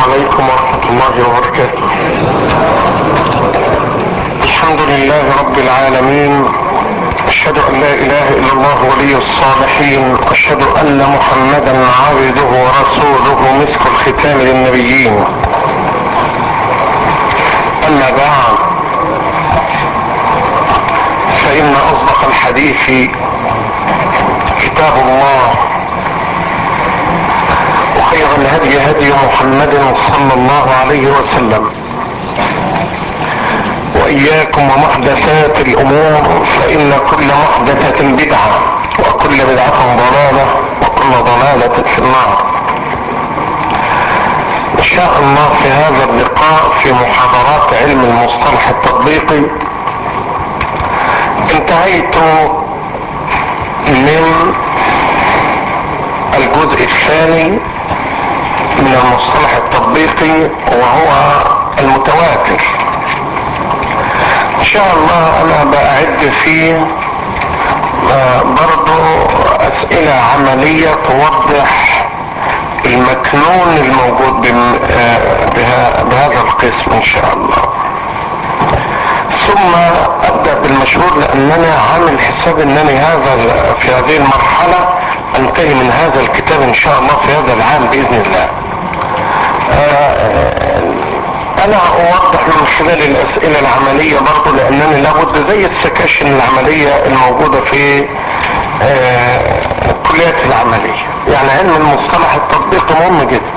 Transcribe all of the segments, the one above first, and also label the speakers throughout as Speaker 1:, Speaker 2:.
Speaker 1: عليكم ورحمة الله وبركاته الحمد لله رب العالمين اشهد ان لا اله الا الله ولي الصالحين واشهد ان محمدا عبده ورسوله مسك الختام للنبيين اما بعد فان اصدق الحديث كتاب الله وخير الهدي هدي محمد صلى الله عليه وسلم واياكم ومحدثات الامور فان كل محدثة بدعة وكل بدعة ضلالة وكل ضلالة في النار ان شاء الله في هذا اللقاء في محاضرات علم المصطلح التطبيقي انتهيت من الجزء الثاني من المصطلح التطبيقي وهو المتواتر ان شاء الله انا بأعد فيه برضو اسئلة عملية توضح المكنون الموجود بهذا القسم ان شاء الله ثم ابدأ بالمشهور لانني عامل حساب انني هذا في هذه المرحلة انتهي من هذا الكتاب ان شاء الله في هذا العام باذن الله انا اوضح من خلال الاسئلة العملية برضو لانني لابد زي السكاشن العملية الموجودة في الكليات العملية يعني علم المصطلح التطبيقي مهم جدا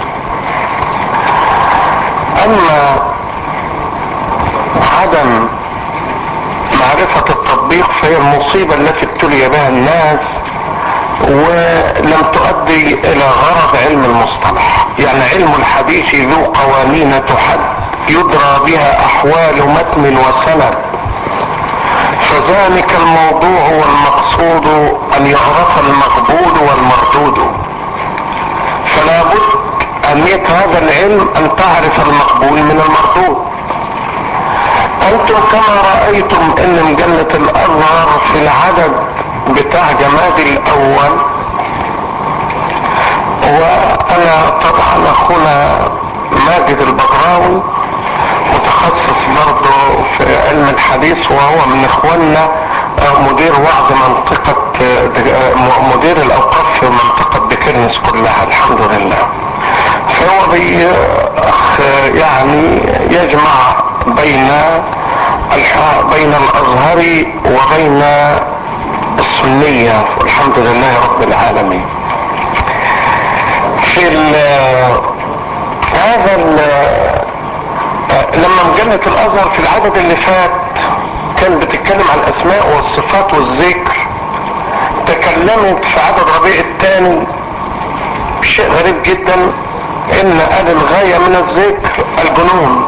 Speaker 1: اما عدم معرفة التطبيق فهي المصيبة التي ابتلي بها الناس ولم تؤدي الى غرض علم المصطلح يعني علم الحديث ذو قوانين تحد يدرى بها احوال متن وسند فذلك الموضوع والمقصود ان يعرف المقبول والمردود فلا بد اهمية هذا العلم ان تعرف المقبول من المردود انتم كما رأيتم ان مجلة الازهر في العدد بتاع جماد الاول وانا طبعا اخونا ماجد البغراوي متخصص برضه في علم الحديث وهو من اخواننا مدير وعظ منطقة مدير الاوقاف في منطقة بكرنس كلها الحمد لله فهو بي يعني يجمع بين بين الازهر وبين السنية والحمد لله رب العالمين في ال هذا ال لما مجلة الازهر في العدد اللي فات كان بتتكلم عن الاسماء والصفات والذكر تكلمت في عدد ربيع الثاني شيء غريب جدا ان قال الغاية من الذكر الجنون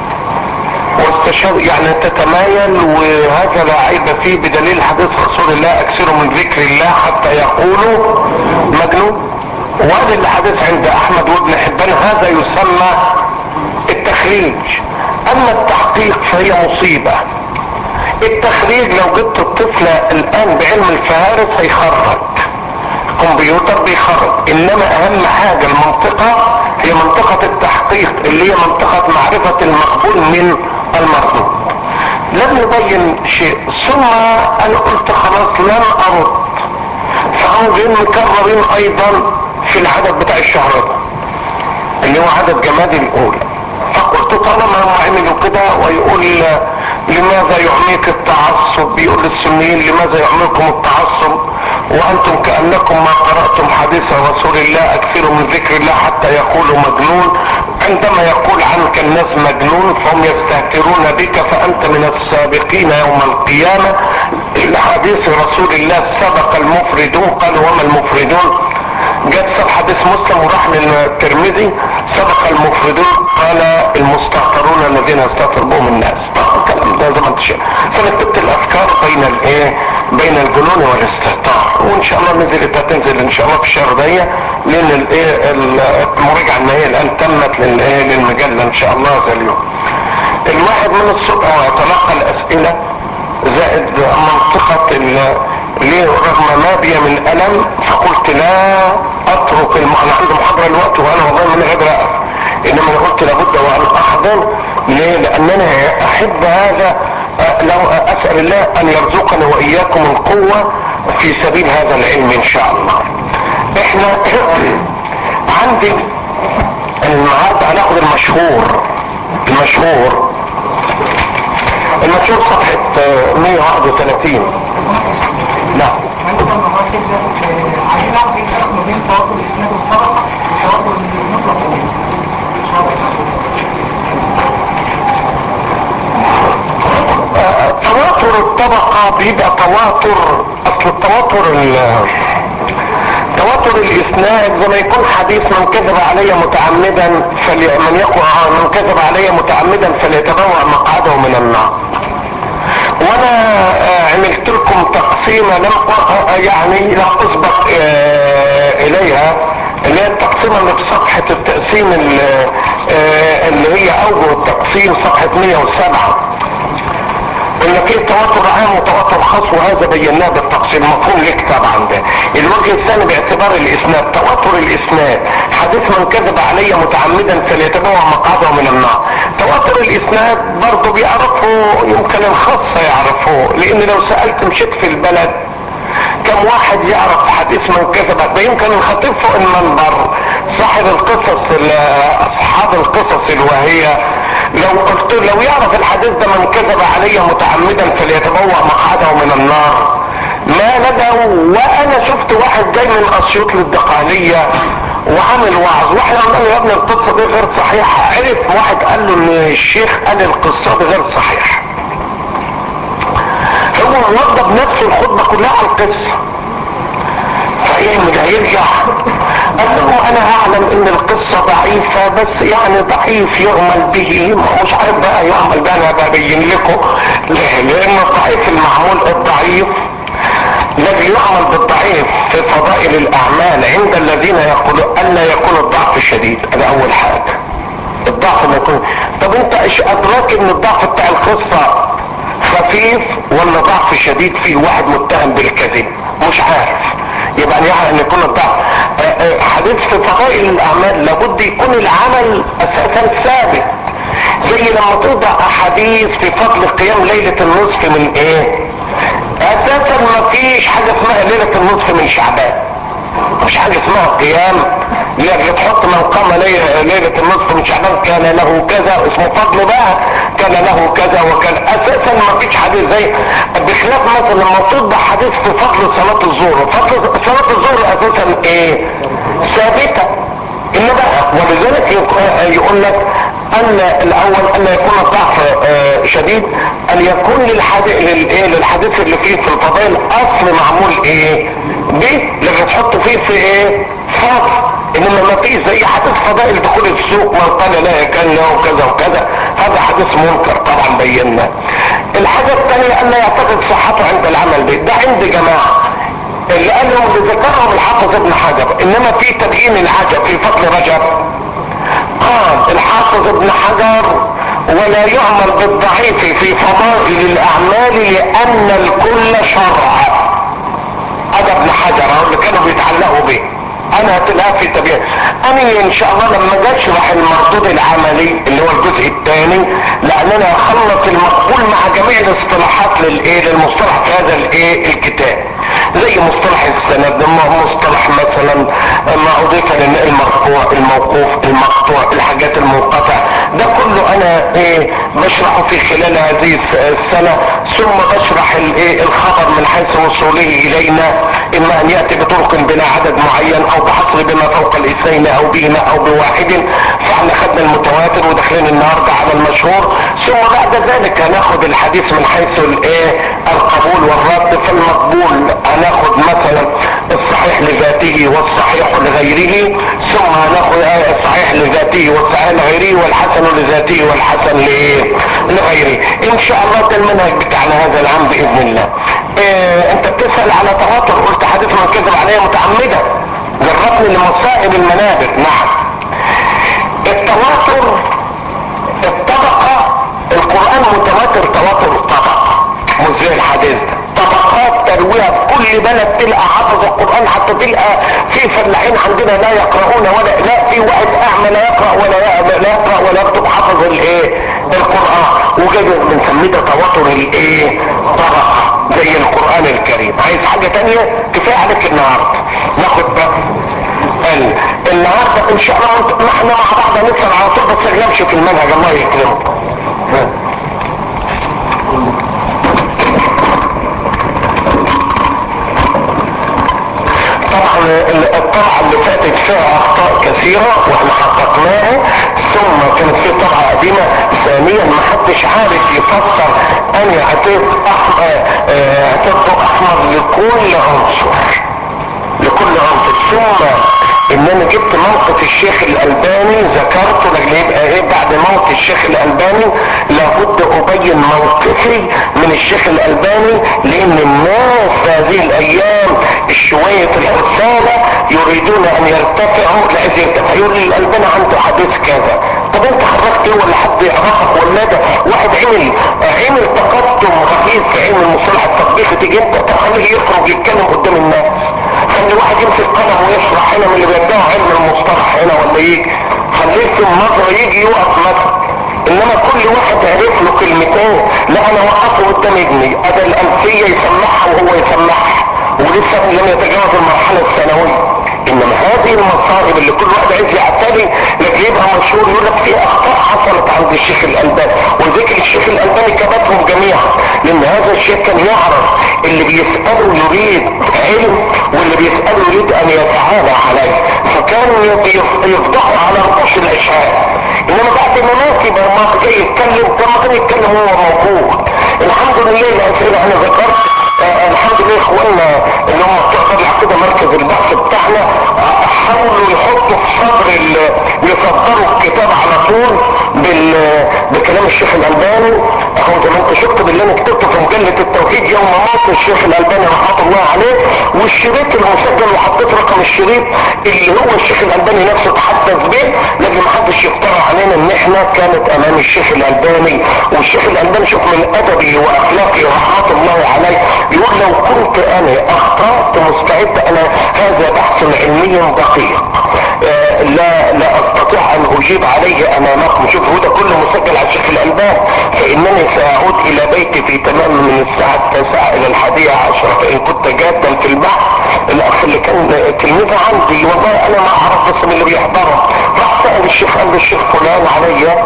Speaker 1: واستشهد يعني تتمايل وهذا لا عيب فيه بدليل حديث رسول الله اكثروا من ذكر الله حتى يقولوا مجنون وهذا الحديث عند احمد وابن حبان هذا يسمى التخريج اما التحقيق فهي مصيبة التخريج لو جبت الطفل الان بعلم الفهارس هيخرج كمبيوتر بيخرج انما اهم حاجة المنطقة هي منطقة التحقيق اللي هي منطقة معرفة المقبول من المردود لم يبين شيء ثم انا قلت خلاص لن ارد فهم جايين مكررين ايضا في العدد بتاع الشهر ده اللي هو عدد جمادي الاولى فقلت طالما هم عملوا كده ويقول لماذا يعميك التعصب بيقول للسنيين لماذا يعميكم التعصب وانتم كأنكم ما قرأتم حديث رسول الله اكثروا من ذكر الله حتى يقولوا مجنون عندما يقول عنك الناس مجنون فهم يستهترون بك فانت من السابقين يوم القيامة الحديث رسول الله سبق المفردون قال وما المفردون جت سب حديث مسلم وراح للترمذي سبق المفردون قال المستهترون الذين يستهتر بهم الناس الكلام ده زي ما انت شايف فرتبت الافكار بين الايه بين الجنون والاستهتار وان شاء الله نزلت هتنزل ان شاء الله في الشهر ده لان الايه المراجعه النهائيه الان تمت للايه للمجله ان شاء الله هذا اليوم الواحد من الصبح ويتلقى الاسئله زائد منطقه ليه رغم ما بي من الم فقلت لا اترك الم... انا عندي محاضره الوقت وانا والله من قادر اقف انما انا واخدين ليه لاننا احب هذا لو اسأل الله ان يرزقنا واياكم القوة في سبيل هذا العلم ان شاء الله احنا عندي النهاردة هناخد المشهور المشهور المشهور صفحة 131 لا
Speaker 2: عايزين نعرف ايه الفرق ما بين تواتر الاسناد والطبقه وتواتر المطلق
Speaker 1: تواتر الطبقة بيبقى تواتر اصل التواتر تواتر الاسناد زي ما يكون حديث من كذب علي متعمدا فلي من يقع من كذب علي متعمدا فليتبوأ مقعده من النار وانا عملت لكم تقسيمة لم يعني لم اسبق اليها اللي هي التقسيمة اللي في صفحة التقسيم اللي هي اوجه التقسيم صفحة 107 ان في تواتر عام وتواتر خاص وهذا بيناه بالتقسيم مفهوم لك طبعا ده الوجه الثاني باعتبار الاسناد تواتر الاسناد حديث من كذب علي متعمدا فليتبوع مقعده من النار تواتر الاسناد برضه بيعرفه يمكن الخاصة يعرفوه لان لو سألت مشيت في البلد كم واحد يعرف حديث من كذب ده يمكن الخطيب فوق المنبر صاحب القصص اصحاب القصص الوهية لو قلت لو يعرف الحديث ده من كذب علي متعمدا فليتبوأ مقعده من النار ما ندعو وانا شفت واحد جاي من اسيوط للدقالية وعامل وعظ واحنا قلنا يا ابني القصة دي غير صحيحة عرف واحد قال له ان الشيخ قال القصة دي غير صحيحة هو وضب نفسه الخطبة كلها على القصة فيعمل هيرجع قال له انا اعلم ان القصة ضعيفة بس يعني ضعيف يعمل به مش عارف بقى يعمل بقى انا ببين لكم ليه لان الضعيف المعمول الضعيف الذي يعمل بالضعيف في فضائل الاعمال عند الذين يقولون الا يكون الضعف شديد هذا اول حاجة الضعف ما يكون طب انت ايش ادراك ان الضعف بتاع القصة خفيف ولا ضعف شديد فيه واحد متهم بالكذب مش عارف يبقى يعني ان يكون الضعف حديث في فضائل الاعمال لابد يكون العمل اساسا ثابت زي لما توضع احاديث في فضل قيام ليلة النصف من ايه اساسا ما فيش حاجة اسمها ليلة النصف من شعبان مش حاجة اسمها قيام لاجل تحط من قام ليلة النصف من شعبان كان له كذا اسمه فضل بقى كان له كذا وكان اساسا ما فيش حديث زي بخلاف مثلا لما توضع حديث في فضل صلاة الظهر فضل صلاة الظهر اساسا ايه ثابتة انما ولذلك يقول لك ان الاول ان يكون الضعف شديد ان يكون للحديث للايه للحديث اللي فيه في الفضائل اصل معمول ايه به لما تحطه فيه في ايه فاضي انما ما فيش زي حديث فضائل دخول السوق من قال لا كان له كذا وكذا هذا حديث منكر طبعا بينا الحاجة الثانية ان يعتقد صحته عند العمل به ده عند جماعة اللي قالهم اللي ذكرهم الحافظ ابن حجر انما في تبيين العجب في فضل رجب قال الحافظ ابن حجر ولا يعمل بالضعيف في فضائل الاعمال لان الكل شرع هذا ابن حجر اللي كانوا بيتعلقوا به انا هتلاقيها في تبيين انا ان شاء الله لما اجي اشرح المردود العملي اللي هو الجزء الثاني لان انا هخلص المقبول مع جميع الاصطلاحات للايه للمصطلح في هذا الايه الكتاب زي مصطلح السند مصطلح مثلا ما اضيف للمرفوع الموقوف المقطوع الحاجات المنقطع ده كله انا ايه بشرحه في خلال هذه السنة ثم بشرح الايه الخبر من حيث وصوله الينا اما ان يأتي بطرق بلا عدد معين او بحصر بما فوق الاثنين او بهما او بواحد فاحنا خدنا المتواتر وداخلين النهاردة على المشهور ثم بعد ذلك هناخد الحديث من حيث الايه القبول والرد فالمقبول هناخد مثلا الصحيح لذاته والصحيح لغيره ثم هناخد الصحيح لذاته والصحيح لغيره والحسن لذاته والحسن لغيره ان شاء الله ده المنهج بتاعنا هذا العام باذن الله إيه انت بتسأل على تواتر قلت حديث من كذب عليه متعمدا جربني لمصائب المنابر نعم التواتر الطبقة القرآن متواتر تواتر الطبقة مش زي الحديث ده طبقات ترويها في كل بلد تلقى حافظ القرآن حتى تلقى في فلاحين عندنا لا يقرؤون ولا لا في واحد اعمى لا يقرأ ولا لا يقرأ ولا يكتب حافظ الايه كده بنسميه ده تواتر الايه طبقة زي القرآن الكريم عايز حاجة تانية كفاية عليك النهاردة ناخد بقى ال- النهاردة ان شاء الله ما احنا مع بعض هنطلع على طول بس نمشي في المنهج الله يكرمكم ها. طبعا ال- الطبعة اللي فاتت فيها اخطاء كثيرة واحنا حققناها ثم كانت في طبعة قديمة ثانيا ما حدش عارف يفسر اني اعطيت احمر اعطيت احمر لكل عنصر لكل عنصر ثم ان انا جبت موقف الشيخ الالباني ذكرته لان يبقى ايه بعد موت الشيخ الالباني لابد ابين موقفي من الشيخ الالباني لان الناس في هذه الايام الشوية الحسالة يريدون ان يرتفعوا لا عايز يرتفع يقول لي الالباني عنده حديث كذا طب انت حركت ايه ولا حد يعرفك ولا ده واحد عمل عمل تقدم رهيب في علم المصطلح التطبيقي تيجي انت تخليه يخرج يتكلم قدام الناس خلي واحد يمسك قلم ويشرح هنا من اللي بيدعوا علم المصطلح هنا ولا يجي خليه في النظرة يجي يقف مثلا انما كل واحد عرف له كلمتين لا انا وقفه قدام ابني ادى الالفية يسمعها وهو يسمعها ولسه لم يتجاوز المرحلة الثانوية انما هذه المصائب اللي كل واحد عايز يعتري لكن يبقى مشهور يقول لك في اخطاء حصلت عند الشيخ الالباني وذكر الشيخ الالباني كبتهم جميعا لان هذا الشيخ كان يعرف اللي بيسأله يريد علم واللي بيسأله يريد ان يتعالى عليه فكانوا يف- يفضحوا على رؤوس الاشهاد انما بعد ما مات يبقى ما جاي يتكلم كما كان يتكلم هو موجود الحمد لله الاسئله انا ذكرت آه، الحمد لله اخواننا اللي هم بتوع طلع كده مركز البحث بتاعنا آه، حاولوا يحطوا في صدر ال- يصدروا الكتاب على طول بال بكلام الشيخ الالباني اهو زي ما انت شفت باللي انا كتبته في مجله التوحيد يوم موت الشيخ الالباني رحمه الله عليه والشريط المسجل وحطيت رقم الشريط اللي هو الشيخ الالباني نفسه تحدث به لكن محدش يفترى علينا ان احنا كانت امام الشيخ الالباني والشيخ الالباني شوف من ادبي واخلاقي رحمه الله عليه يقول لو كنت انا اخطأت مستعد انا هذا بحث علمي دقيق آه، لا لا استطيع ان اجيب عليه امامكم شوف هو ده كله مسجل على الشيخ الالباني فانني ساعود الى بيتي في تمام من الساعة التاسعة الى الحادية عشرة فان كنت جادا في البحث الاخ اللي كان تلميذ عندي والله انا ما اعرف بس من اللي بيحضره راح سأل الشيخ قال لي الشيخ فلان عليا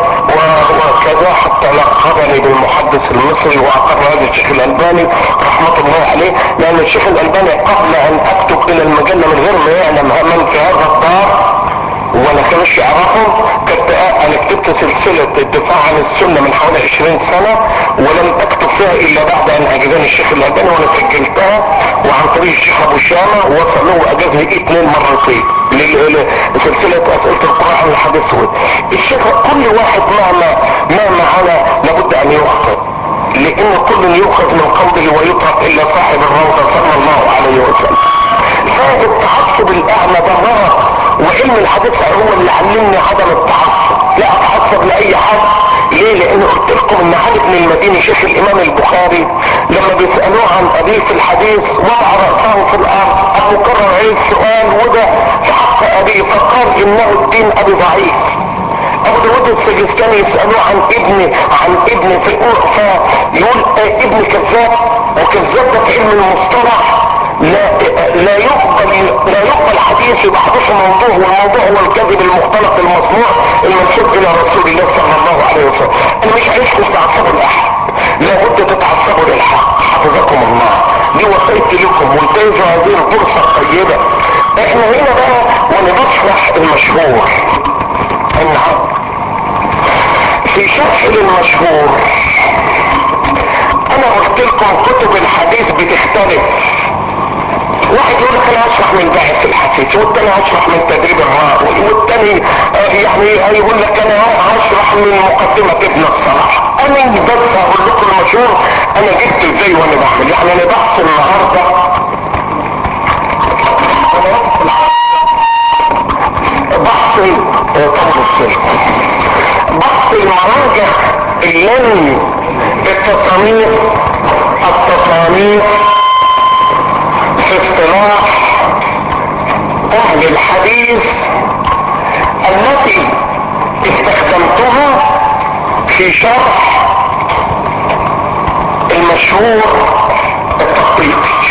Speaker 1: وكذا حتى لقبني بالمحدث المصري واقر هذا الشيخ الالباني رحمة الله عليه لان الشيخ الالباني قبل ان اكتب الى المجلة من غير ما يعلم من في هذا الدار ولا كانوش يعرفهم كنت انا كتبت سلسلة الدفاع عن السنة من حوالي 20 سنة ولم اكتب فيها الا بعد ان اجازني الشيخ الالباني وانا سجلتها وعن طريق الشيخ ابو شامة وصل له واجازني اثنين مرتين لل- لسلسلة اسئلة القرآن عن الحديث الشيخ كل واحد مهما مهما على لابد ان يخطئ لان كل يؤخذ من قوله ويترك الا صاحب الروضة صلى الله عليه وسلم هذا التعصب الاعمى ده مرض وعلم الحديث هو اللي علمني عدم التعصب لا اتعصب لاي حد ليه لان قلت لكم ان علي بن المديني شيخ الامام البخاري لما بيسألوه عن ابيه في الحديث وضع رأسه في الارض ابو كرر عليه السؤال وده في حق ابيه فقال انه الدين ابي ضعيف ابو داود السجستاني يسألوه عن ابن عن ابن في فيقول آه، ابن كذاب وكذاب ده في علم المصطلح لا لا يقبل لا يقبل حديث يبقى حديث موضوع والموضوع هو الكذب المختلط المصنوع المنسوب الى رسول الله صلى الله عليه وسلم انا مش عايزكم تعصبوا لاحد لابد تتعصبوا للحق حفظكم الله دي وصيتي لكم وانتهزوا هذه الفرصه الطيبه احنا هنا بقى وانا بشرح المشهور نعم في شرح للمشهور انا قلت لكم كتب الحديث بتختلف واحد يقول لك انا هشرح من باحث الحديث والتاني هشرح من تدريب الراوي والتاني آه، يعني هيقول لك انا هشرح من مقدمة ابن الصلاح انا بس هقول لكم المشهور انا جبت ازاي وانا بعمل يعني انا بحث النهارده بحث آه، طب السلك بحث المراجع اللي التصانيف التصانيف في اصطلاح اهل الحديث التي استخدمتها في شرح المشهور التخطيطي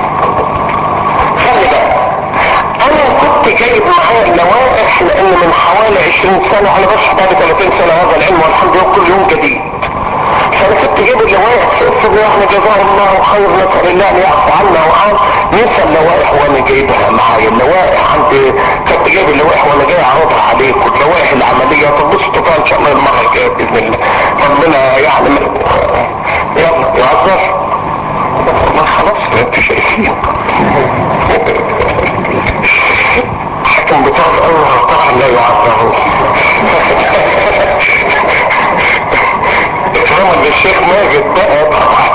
Speaker 1: خلي بالك انا كنت جايب معايا اللوائح لان من حوالي 20 سنة انا بشرح بعد 30 سنة هذا العلم والحمد لله كل يوم جديد فانا كنت جايب اللوائح سيدنا يعني جزاه الله خير نسال الله ان يعفو عنا وعن نسى اللوائح وانا جايبها معايا اللوائح عندي كنت جايب اللوائح وانا جاي اعرضها عليكم اللوائح العمليه تبصوا فيها ان شاء الله المره الجايه باذن الله ربنا يعلم يلا يعذر ما خلاص انتوا شايفين حكم بتاع الله طبعا لا يعذر اكراما للشيخ ماجد بقى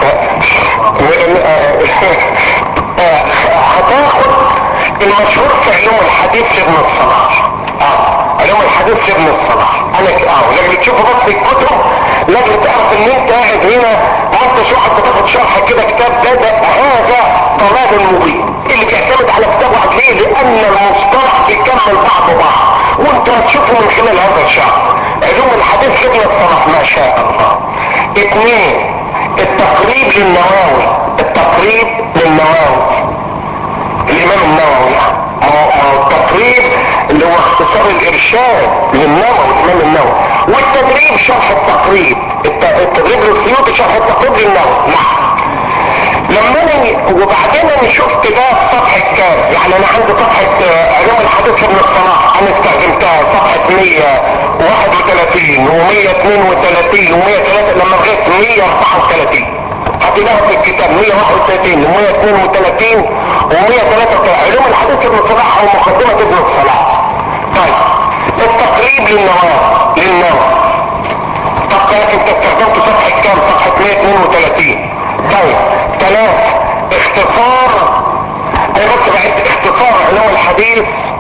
Speaker 1: هتاخد المشهور في علوم الحديث لابن الصلاح اه علوم الحديث لابن الصلاح انا ك- اه لما تشوفوا بس الكتب لازم تعرف ان انت قاعد هنا وانت شو حتى تاخد شرح كده كتاب ده ده وهذا ضلال مبين اللي بيعتمد على كتاب واحد ليه لان المصطلح بيكمل بعضه بعض وانت هتشوفه من خلال هذا الشرح علوم الحديث لابن الصلاح ما شاء الله اثنين التقريب للنواوي التقريب للنواوي الامام النووي يعني ما هو- ما هو التقريب اللي هو اختصار الارشاد للنووي الامام النووي والتدريب شرح التقريب الت- التدريب للسيوطي شرح التقريب للنووي نعم لما انا وبعدين انا شفت ده في صفحة كام يعني انا عندي صفحة آه، علوم الحديث ابن الصلاح انا استخدمتها صفحة 131 و132 و103 لما لغاية 134 هتلاقيها في الكتاب 131 و132 و133 علوم الحديث ابن الصلاح او مقدمة ابن الصلاح طيب التقريب للنواه للنواه طب انت استخدمت صفحة كام صفحة 132 طيب ثلاثة اختصار انا بس بعد اختصار علوم الحديث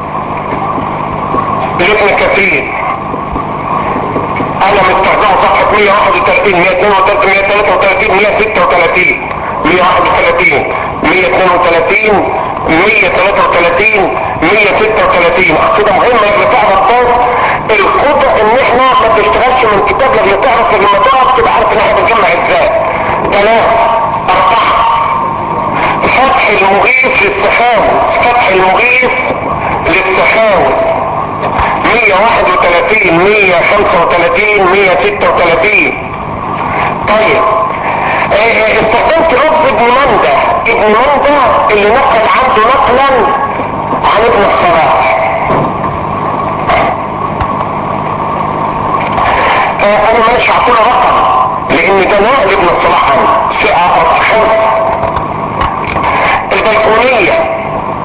Speaker 1: لابن كثير انا مستخدمه صفحة 131 132 133 136 131 132 133 136 كده مهم انك تعرف بس الخطأ ان احنا ما بنشتغلش من كتاب لما تعرف لما تعرف تبقى عارف ان احنا بنجمع ازاي ثلاثة اربعة فتح المغيث للسخاوي فتح المغيث للسخاوي 131 135 136 طيب آه، استخدمت لفظ ابن مندى ابن مندى اللي نقل عنده نقلا عن ابن الصلاح آه، انا ماشي اعطينا رقم لان ده نقل ابن الصلاح عنه ساعة خمسة البيكونية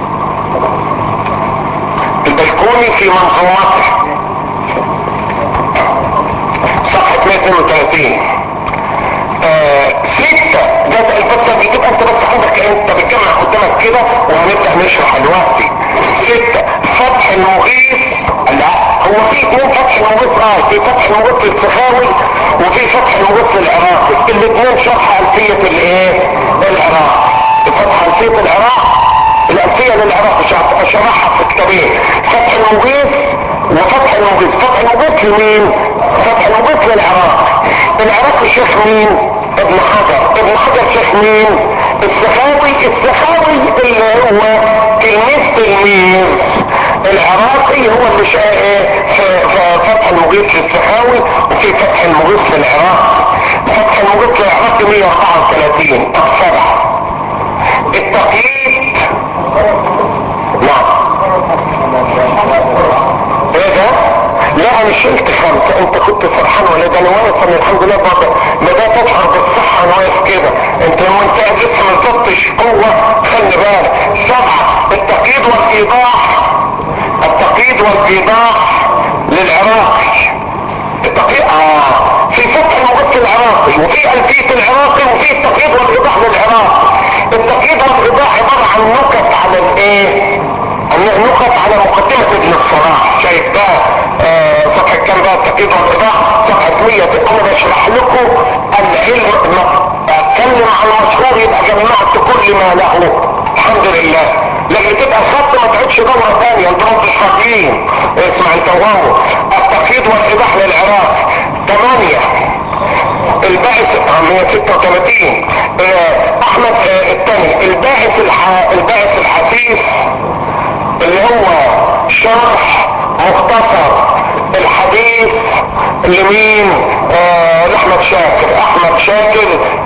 Speaker 1: البيكوني في منظومته صفحة 132 آه ستة ده بس بتبقى انت بس عندك انت بتجمع قدامك كده وهنبدأ نشرح دلوقتي ستة فتح المغيث لا هو في اثنين فتح المغيث اه في فتح المغيث للسخاوي وفي فتح المغيث للعراقي الاثنين شرح ألفية الايه العراق فتح ألفية العراق الألفية للعراق شرح- شرحها في كتابين فتح المغيث وفتح المغيث فتح المغيث لمين فتح المغيث للعراق العراق شيخ مين ابن حجر ابن حجر شيخ مين السخاوي السخاوي اللي هو تلميذ تلميذ العراقي هو اللي شا... في في فتح المغيث للسخاوي وفي فتح المغيث للعراق فتح المغيث للعراق 134 طب سبعة التقييد نعم ايه ده لا انا شلت خمسة انت كنت فرحان ولا ده انا واقف انا الحمد لله بابا بدأت اشعر بالصحة انا واقف كده انت لما انت قاعد لسه ما نزلتش قوة خلي بالك سبعة التقييد والايضاح التقييد والايضاح للعراقي التقييد اه في فتح المغط العراقي وفي الفية العراقي وفي التقييد والايضاح للعراقي التقييد والايضاح عبارة عن نكت على الايه نقط على مقدمة ابن الصلاح شايف ده آه، صفحة كام بقى التقييد والايضاح صفحة 100 انا بشرح لكم العلم اتكلم عن مشروع يبقى جمعت كل ما له الحمد لله لكن تبقى خط ما تعيدش دورة ثانية انتوا مش فاضيين اسمع انت وهو التقييد والايضاح للعراق ثمانية الباقي اه نعم 136 آه، احمد آه، الثاني الباعث الح... الباعث الحثيث اللي هو شرح مختصر الحديث لمين آه لاحمد شاكر احمد شاكر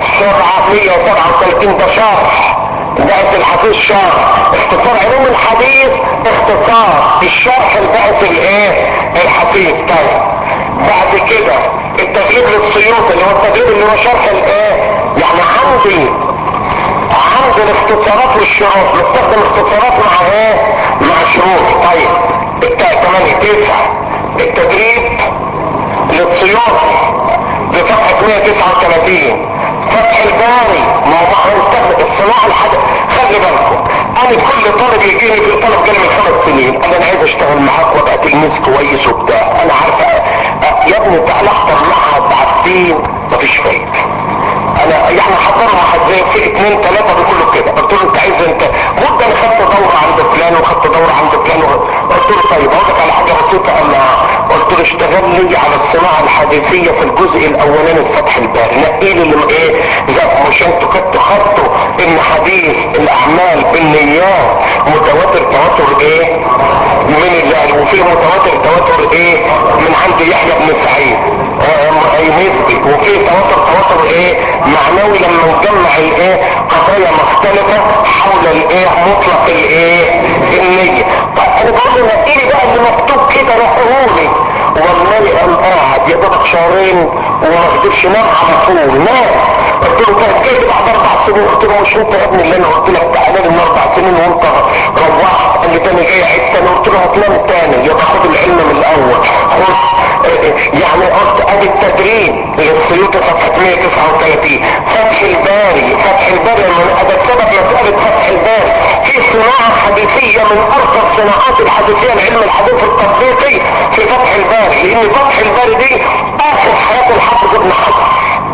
Speaker 1: 737 ده شرح الباعث الحديث شرح اختصار علوم الحديث اختصار الشرح الباعث الايه الحديث طيب بعد كده التدريب للسيوط اللي هو التدريب اللي هو شرح الايه يعني عندي عندي الاختصارات والشروط بستخدم اختصارات مع ايه مع شروط طيب التاء 8 9 التدريب للسيوطي بصفحة 139 فتح الباري موضوع مستخدم الصناعة الحدث خلي بالكم انا كل طالب يجيني في طلب جالي من خمس سنين انا انا عايز اشتغل معاك وابقى تلميذ كويس وبتاع انا عارف يا ابني تعالى احضر معهد عارفين مفيش فايده انا يعني حضروا واحد زي في اثنين ثلاثة بيقولوا كده قلت له انت عايز انت قلت انا خدت دورة عند فلان وخدت دورة عند فلان قلت له طيب اقول لك على حاجة بسيطة قال لي قلت له اشتغل لي على الصناعة الحديثية في الجزء الاولاني في فتح الباري نقي لي اللي ايه ده مش انتوا كنتوا خدتوا ان حديث الاعمال بالنيات متواتر تواتر ايه من الله وفي متواتر تواتر ايه من عند يحيى بن سعيد يثبت وفي تواتر تواتر ايه معنوي لما نجمع الايه قضايا مختلفة حول الايه مطلق الايه النية طب انا بقول له نقيلي بقى اللي مكتوب كده رحهولي والله قام قاعد يا دوبك شهرين وما قدرش نام على طول نام قلت له طيب ايه بعد اربع سنين قلت له مش انت يا ابني اللي انا قلت لك تعالى لي من اربع سنين وانت روحت قال لي تاني جاي عيد تاني قلت له هتنام تاني يبقى خد العلم من الاول خد يعني قلت ادي التدريب للسيوط صفحة 139 فتح الباري فتح الباري هذا السبب مسألة فتح الباري في صناعة حديثية من ارقى الصناعات الحديثية لعلم الحديث التطبيقي في فتح الباري لان فتح الباري دي اخر حياة الحافظ ابن حجر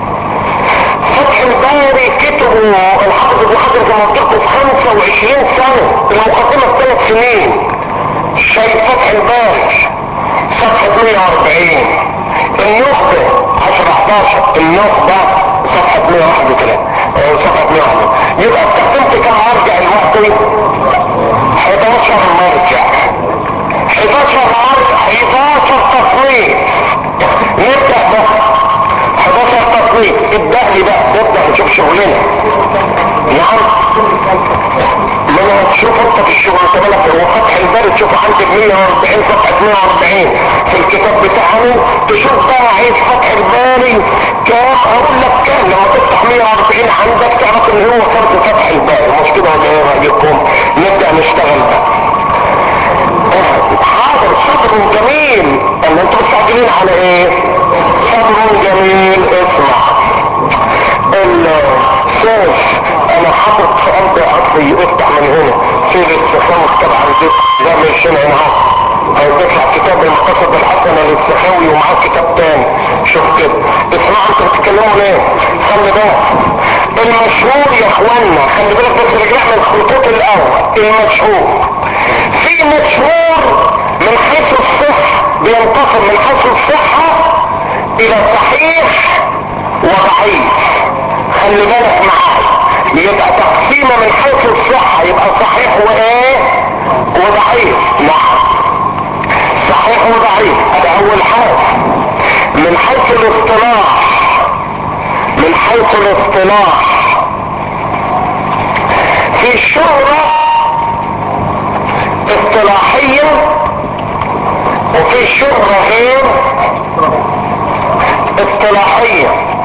Speaker 1: فتح الباري كتبه الحافظ ابن حجر في منطقته في 25 سنة المقدمة في ثلاث سنين شايف فتح الباري صفحة 140 النخبة 10 11 النخبة صفحة 131 صفحة 101 يبقى استخدمت كم مرجع الوقتي 11 مرجع 11 مرجع 11 تصنيف نبدأ بقى 11 تصنيف ابدأ لي بقى نبدأ نشوف شغلنا نعم ما انا تشوف انت في الشغل انت بالك هو فتح الباري تشوف عندك 140 صفحة 140 في الكتاب بتاعنا تشوف بقى عايز فتح الباري كام اقول لك كام لما تفتح 140 عندك تعرف ان هو فرق فتح الباري مش كده ولا ايه رايكم نبدأ نشتغل بقى حاضر صبر جميل اما انتوا مستعجلين على ايه صبر جميل اسمع السيف انا حاطط في ارض عطفي يفتح من هنا في الاستخاوي طبعا دي زي ما يشين هنا اهو او بيطلع كتاب المقصد الحسنة للسخاوي ومعاه كتاب تاني شوف كده اسمعوا انتوا بتتكلموا ليه خلي بالك المشهور يا اخوانا خلي بالك بس رجعنا الخطوط الاول المشهور في مشهور من حيث الصحة بينتقل من حيث الصحة الى صحيح وضعيف خلي بالك معايا يبقى تقسيمه من حيث الصحة يبقى صحيح وايه وضعيف نعم صحيح وضعيف ادي اول حاجة من حيث الاصطلاح من حيث الاصطلاح في الشهرة اصطلاحية وفي شهرة غير اصطلاحية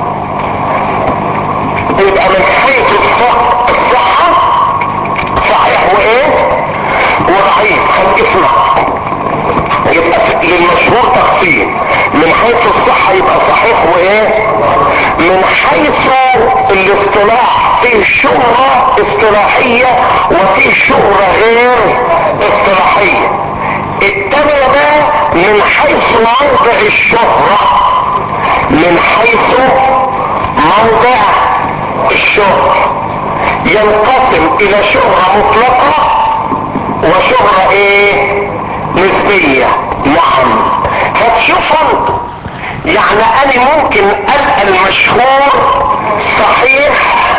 Speaker 1: يبقى من حيث الصحة, الصحة صحيح وايه وضعيف خل اسمع يبقى للمشهور تقسيم من حيث الصحة يبقى صحيح وايه من حيث الاصطلاح فيه شهرة اصطلاحية وفيه شهرة غير اصطلاحية التانية بقى من حيث موضع الشهرة من حيث موضع الشهرة ينقسم الى شهرة مطلقة وشهرة ايه نسبية نعم فتشوفوا يعني انا في ممكن ال المشهور صحيح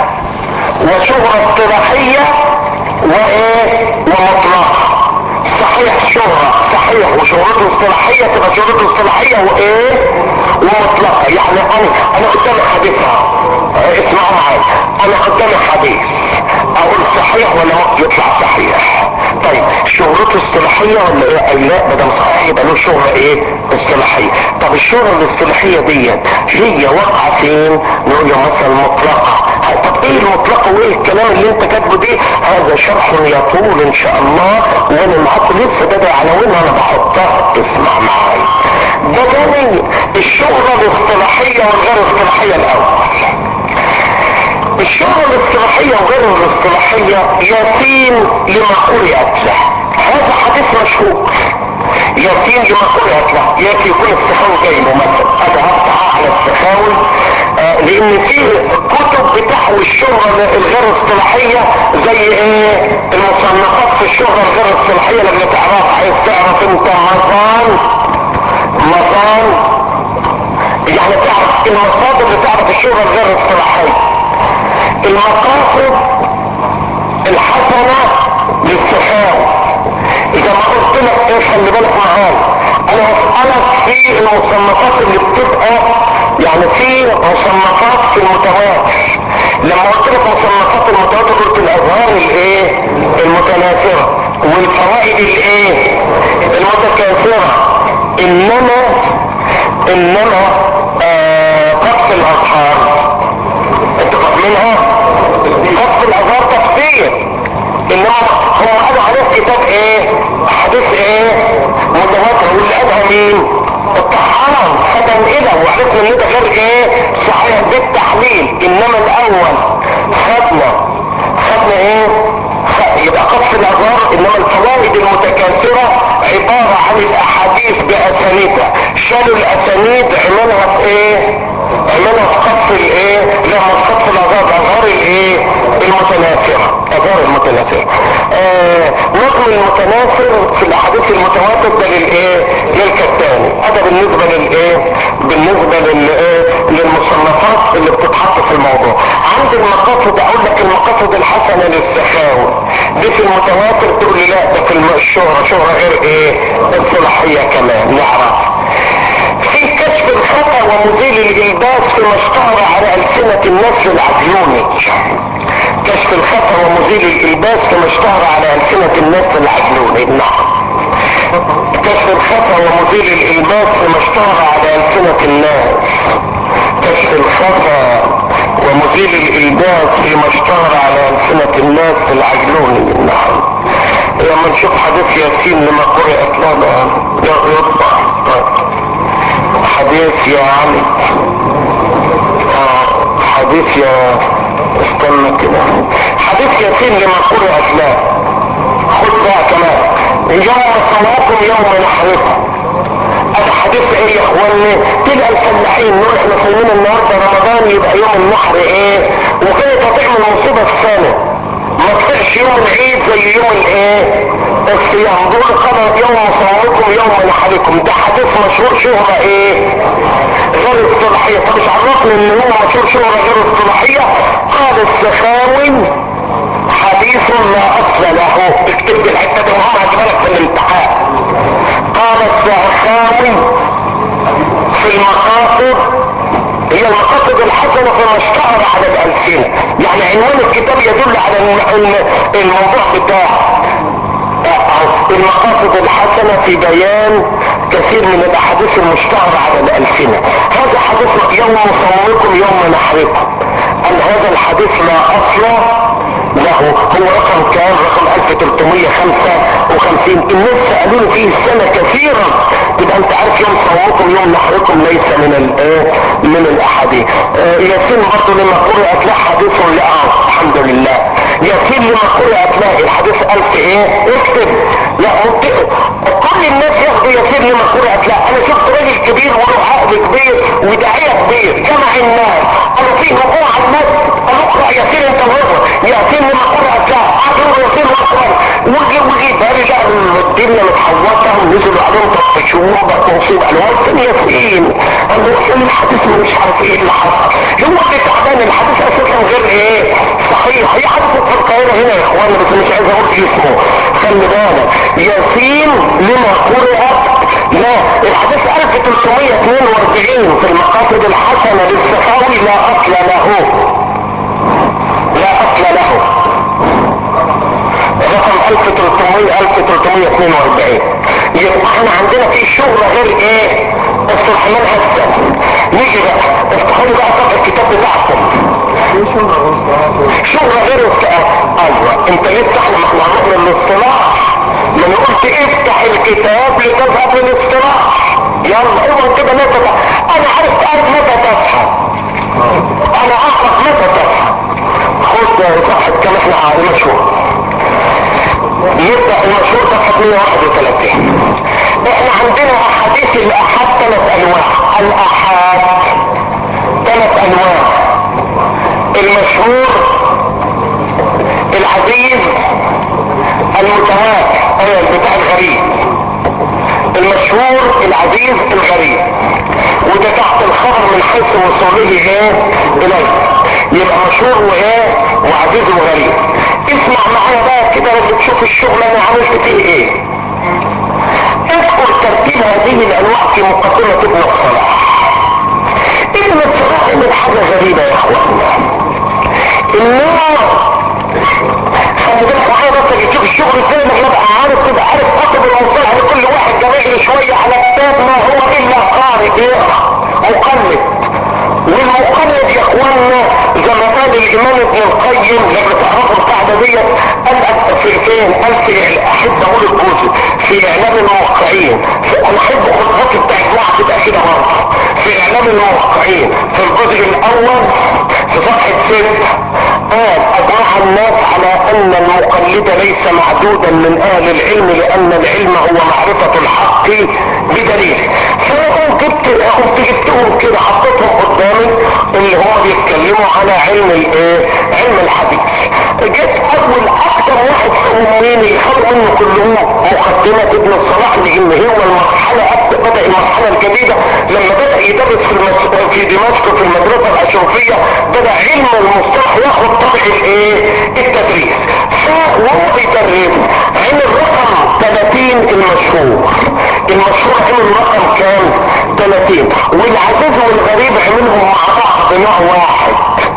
Speaker 1: وشهرة اصطلاحية وايه ومطلقة صحيح شهرة صحيح وشهرته اصطلاحية تبقى شهرته اصطلاحية وايه ومطلقة يعني انا انا قدامي حديث اهو اسمعوا معايا انا قدامي حديث اقول صحيح ولا ما يطلع صحيح طيب شهرته اصطلاحية ولا ايه اي لا بدل صحيح يبقى له شهرة ايه اصطلاحية طب الشهرة الاصطلاحية دي هي واقعة فين نقول له مثلا مطلقة طب ايه المطلقة وايه الكلام اللي انت كاتبه دي هذا شرح يطول ان شاء الله وانا معاكم لسه بدأ عناوين انا بحطها اسمع معايا ده جاني الشهرة الاصطلاحية والغير اصطلاحية الاول الشهرة الاصطلاحية وغير الاصطلاحية يتيم لما قرئت له هذا حديث مشهور يتيم لما قرئت له ياتي يكون السخاوي جايبه مثلا انا هقطع على السخاوي آه لان في كتب بتحوي الشهرة الغير اصطلاحية زي ايه المصنفات في الشهرة الغير اصطلاحية لما تعرف عايز تعرف انت مطان مطان يعني تعرف المصادر اللي تعرف الشهرة الغير اصطلاحية المقاصد الحسنة للسخاوي اذا ما قلت لك ايه خلي بالك معايا انا هسألك في المصنفات اللي بتبقى يعني في مصنفات في المتواتر لما قلت لك مصنفات المتواتر قلت الاظهار الايه المتناثرة والفوائد الايه المتكاثرة انما انما آه قص الاظهار انتوا فاهمينها قص الاظهار تفسير انما هم قالوا عليه كتاب ايه حديث ايه متواتر واللي قالها مين الطحان ختم كده وعرفنا ان ده غير ايه صحيح بالتحليل انما الاول خدنا خدنا ايه خ... يبقى قص الاظهار انما الفوائد المتكاثره عباره عن الاحاديث باسانيدها شالوا الاسانيد عملها في ايه عملها في قص الايه لا مش قص الاظهار اظهار الايه المتناثره اظهار المتناثره آه نظم المتناثر في الاحاديث المتواتر ده للايه للكتاني هذا بالنسبه للايه بالنسبه للايه للمصنفات اللي بتتحط في الموضوع عند المقاصد اقول لك المقاصد الحسنه للسخاوي دي في المتواتر تقول لي لا ده في الشهره شهره غير ايه الصلاحيه كمان نعرف في كشف الخطا ومزيل الالباس فيما اشتهر على السنه الناس العديوني كشف الخطا ومزيل الالباس فيما اشتهر على السنه الناس العديوني نعم كشف الخطا ومزيل الالباس فيما اشتهر على السنه الناس كشف الخطا ومزيل الالباس فيما اشتهر على السنه الناس العجلوني نعم لما نشوف حديث ياسين لما قرأت لنا يطبع حديث يا علي آه حديث يا استنى كده حديث ياسين لما قرأت له خد بقى كمان يوم صلاتكم يوم نحركم هذا حديث ايه يا اخواني تلقى الفلاحين نقول احنا صايمين النهارده رمضان يبقى يوم النحر ايه وكانت هتعمل مصيبه السنه ما تطلعش يوم العيد زي يوم الايه الصيام دول قال يوم صومكم يوم نحركم ده حديث مشهور شهرة ايه غير اصطلاحية طب مش عرفنا ان هو مشهور شهرة غير اصطلاحية قال السخاوي حديث لا اصل له اكتب دي الحتة دي مهمة هتبالك في الامتحان قال السخاوي في المقاصد هي المقاصد الحسنة فيما اشتهر على الألسنة يعني عنوان الكتاب يدل على الموضوع بتاعه المقاصد الحسنة في بيان كثير من الاحاديث المشتهرة على الألسنة هذا حديث يوم صومكم يوم نحركم ان هذا الحديث لا اصل له هو رقم كام رقم 1355 الناس سألوني فيه السنة كثيرا يبقى انت عارف يوم صومكم يوم نحركم ليس من الايه من الاحاديث آه ياسين برضه لما قرأت له حديث لآه الحمد لله ياسين لما قرأت له الحديث ألف ايه اكتب لا ممكن كل الناس ياخدوا ياسين لما قرأت له انا شفت راجل كبير وله عقد كبير وداعية كبير جمع الناس انا فيه وقوع على الناس انا اقرأ ياسين انت وهو ياسين لما قرأت له قعدوا ياسين واقرأ وجي وجي تاني لا الدنيا متحوطة ونزلوا عليهم تفتشون بقى مصيبة الوقت ياسين انا ياسين الحديث مش عارف ايه اللي حصل هو اللي تعبان الحديث اساسا غير ايه صحيح هي حدثت في القاهره هنا يا اخوانا بس مش عايز اقول اسمه خلي بالك ياسين لما قرأت لا الحديث 1342 في المقاصد الحسنه للسخاوي لا اصل له لا اصل له رقم 1300 1342 يبقى احنا عندنا في شغل غير ايه السلحمان هسه نيجي بقى افتحوا لي بقى صفحه الكتاب بتاعكم شغل غير السؤال ايوه انت لسه احنا ما احنا هنروح للاصطلاح ما انا قلت افتح الكتاب لتذهب للاصطلاح يلا اوعى كده لا تفهم انا عارف تعرف متى تفهم انا اعرف متى تفهم خد صفحه كم احنا عارفين مشهور يبدأ المشهور صفحة 131 احنا عندنا احاديث الاحاد ثلاث انواع الاحاد ثلاث انواع المشهور العزيز المتواتر ايوه بتاع الغريب المشهور العزيز الغريب وده تحت الخبر من حيث وصوله ايه اليه يبقى مشهور وايه وعزيز وغريب اسمع معايا بقى كده لما تشوف الشغل انا عملت فيه ايه اذكر ترتيب هذه الانواع في مقدمة ابن الصلاح ابن الصلاح من حاجة غريبة يا اخوانا النوع خلي بالك معايا بس تشوف الشغل ازاي انك يبقى عارف تبقى عارف خطب الاوصال على كل واحد جميل شوية على كتاب ما هو الا قارئ بيقرا مقلد والمقلد يا اخوانا زي ما قال الامام ابن القيم لما تعرفوا القاعده ديت قال في فين قال في احب اقول الجزء في اعلام الموقعين انا احب خطبتي بتاعت واحد تبقى كده برضه في اعلام الموقعين في الجزء الاول في صفحه ست قال اجمع الناس على ان المقلد ليس معدودا من اهل العلم لان العلم هو معرفه الحق بدليل فانا قمت جبت قمت جبتهم كده حطيتهم قدامي اللي هم بيتكلموا على علم الايه علم الحديث جيت اول اكتر واحد فيهم مين اللي خدوا منه كلهم مقدمه ابن الصلاح لان هو المرحله بدا المرحله الجديده لما بدا يدرس في المس... في دمشق في المدرسه الاشرفيه بدا علم المصطلح ياخد طبع الايه التدريس فهو بيدرس علم الرقم 30 المشهور المشهور علم الرقم كام 30 والعزيز والغريب عملهم مع بعض نوع واحد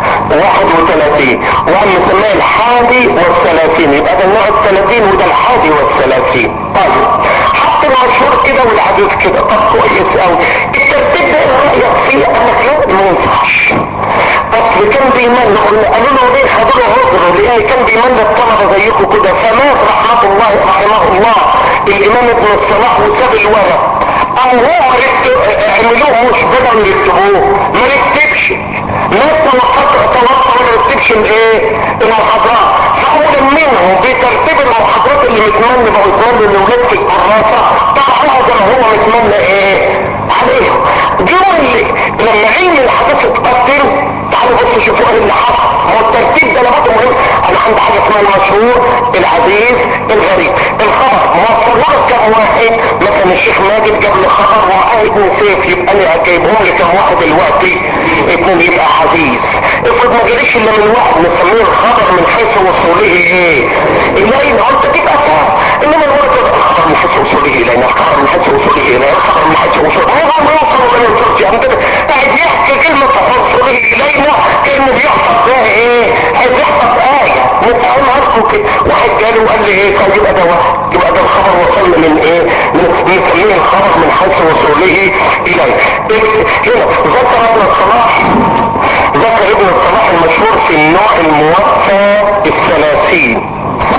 Speaker 1: 31 وقام مسميه الحادي والثلاثين يبقى ده النوع الثلاثين وده الحادي والثلاثين طيب حط المشهور كده والعزيز كده طب كويس قوي الترتيب ده ايه رايك فيه انا لا ما ينفعش اصل كان بيمن قالوا له ليه خدوا له عذره لان كان بيمن الطلبه زيكم كده فمات رحمه الله رحمه الله الامام ابن الصلاح وساب الورق او هو اعملوه مش بدل يكتبوه ما نكتبش ناس توقف توقف ما نكتبش الايه المحاضرات فاول منهم بترتيب المحاضرات اللي متمنى بقى متمنى لولاد في الكراسه طبعا زي ما هو متمنى ايه عليهم جوا اللي لما علم الحدث اتقتل تعالوا بصوا شوفوا ايه اللي حصل هو الترتيب ده لابد مهم انا عندي حاجه اسمها المشهور العزيز الغريب الخبر موصلوا كم واحد مثلا الشيخ ماجد جاب لي خبر وقاه ابن سيف يبقى انا جايبهم لي كم واحد دلوقتي اتنين يبقى حديث افرض ما جاليش الا من واحد نسميه الخبر من حيث وصوله ايه الينا انت تبقى فاهم انما الورد الخبر من حيث وصوله الينا الخبر من حيث وصوله الينا الخبر من حيث وصوله هو ما يوصل ولا يوصل يعني كده قاعد يحكي كلمه وصوله الينا كانه بيحفظ ده ايه عايز يحفظ ايه متعلم عارفه كده واحد جاله وقال لي ايه طيب يبقى ده واحد يبقى ده الخبر وصلنا من ايه نسميه الخبر من حيث وصوله اليه هنا ذكر ابن الصلاح ذكر ابن الصلاح المشهور في النوع الموفى الثلاثين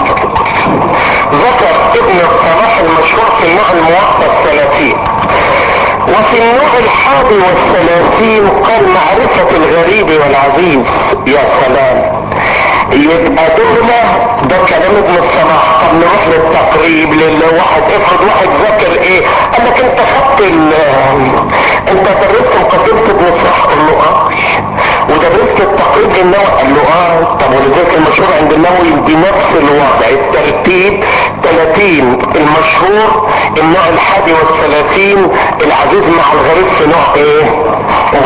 Speaker 1: ذكر ابن الصلاح المشهور في النوع الموفى الثلاثين وفي النوع الحادي والثلاثين قال معرفة الغريب والعزيز يا سلام يبقى دولة ده كلام ابن الصلاح طب نروح للتقريب للواحد افرض واحد ذاكر ايه قال لك انت خدت ال انت درست مقدمة ابن الصلاح قال له اه ودرست التقريب للنووي قال له اه طب ولذلك المشهور عند النووي بنفس الوضع الترتيب 30 المشهور النوع الحادي والثلاثين العزيز مع الغريب في نوع ايه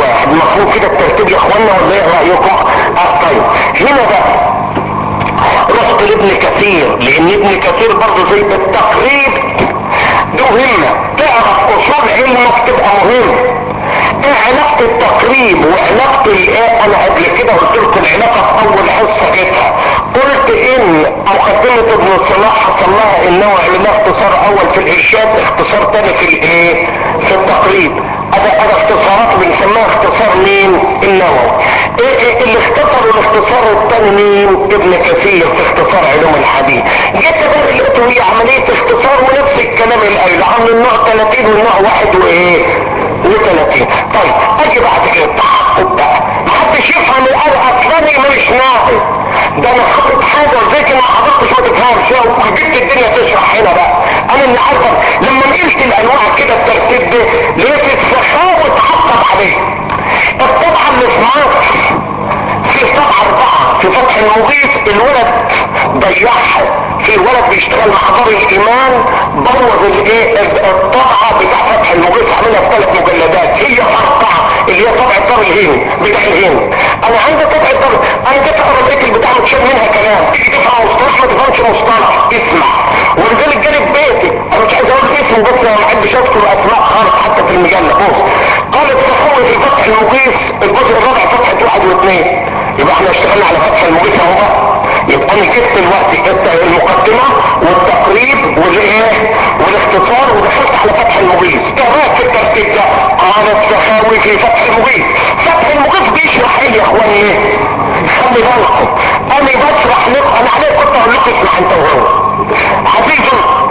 Speaker 1: مفهوم كده الترتيب يا اخوانا ولا ايه رايكم اه طيب هنا بقى رحت لابن كثير لان ابن كثير برضه زي بالتقريب دي مهمة تعرف اصول علمك تبقى مهم ايه علاقة التقريب وعلاقة الايه انا قبل كده قلت لكم العلاقة في اول حصة جبتها قلت ان مقدمة ابن صلاح حصل لها انه عمل اختصار اول في الارشاد اختصار تاني في الايه في التقريب هذا هذا اختصارات بنسميها اختصار مين النووي ايه ايه اللي اختصر الاختصار الثاني مين ابن كثير في اختصار علوم الحديث جيت بقى لقيته هي عمليه اختصار ونفس الكلام اللي قايله عامل النوع 30 والنوع واحد وايه و30 طيب اجي بعد كده التحقق بقى محدش يفهم الآية اصلاني مش ناقص ده انا خطط حاجه زي ما حضرتش ما تفهمش وجبت الدنيا تشرح هنا بقى انا اللي عارفه لما نقلت الانواع كده الترتيب ده لقيت السخاوه اتحطت عليه الطبعه اللي في مصر في طبعه اربعه في فتح المغيث الولد ضيعها في ولد بيشتغل مع دار الايمان بوظ الايه الطبعه بتاع فتح المغيث عاملها في ثلاث مجلدات هي اربعه اللي هي طبع دار الهند بتاع الهند انا عندي طبع دار انا جيت اقرا لقيت البتاع متشال منها كلام تيجي تفهم مصطلح ما تفهمش مصطلح اسمع ولذلك جانب بيتي انا مش عايز اقول اسمه بس انا ما بحبش اذكر اسماء خالص حتى في المجله بص قال التخوف في فتح المغيث الجزء الرابع صفحه واحد واثنين يبقى احنا اشتغلنا على فتح المغيث اهو بقى يبقى انا جبت الوقت المقدمة والتقريب والايه والاختصار ودخلت على فتح المغيث ايه رايك في الترتيب ده قال السخاوي في فتح المغيث فتح المغيث بيشرح ايه يا اخواني خلي بالكم انا بشرح لكم انا عليه كنت اقول لكم اسمع انت وهو حفيظ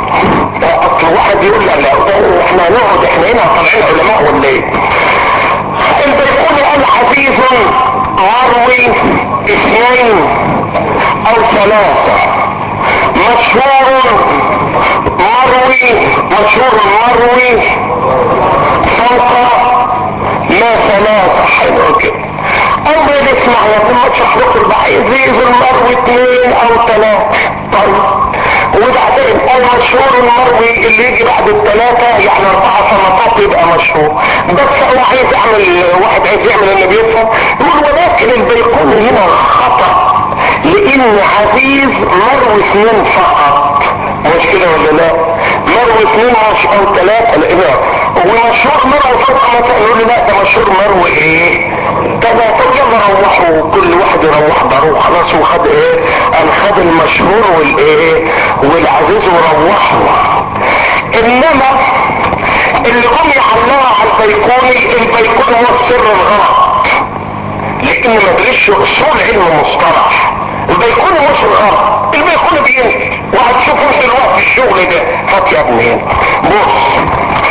Speaker 1: اصل واحد يقول لا لا احنا هنقعد احنا هنا طالعين علماء ولا ايه البيقوني قال حفيظ مروي اثنين او ثلاثة مشهور مروي مشهور مروي فوق ما ثلاثة حلو كده او ما نسمع يا ثم اشرح لكم بقى يزيد المروي اثنين او ثلاثة طيب وبعدين المشهور المروي اللي يجي بعد الثلاثة يعني اربعة سنطات يبقى مشهور بس هو عايز يعمل واحد عايز يعمل اللي بيفهم يقول ولكن البيقوني هنا خطأ لان عزيز مروي اثنين فقط مش كده ولا لا مروي اثنين مش او ثلاثة لا ومشهور مروي فقط مثلا يقول لي لا ده مشهور مروي ايه ثلاثة يلا روحوا كل واحد يروح ضروح خلاص وخد ايه انا خد المشهور والايه والعزيز وروحوا انما اللي هم يعلقوا على البيقوني البيقوني هو السر الغلط لان ما درسش اصول علم مصطلح البيقوني مش الغلط البيقوني بينزل وهتشوفوا دلوقتي الشغل ده هات يا ابني بص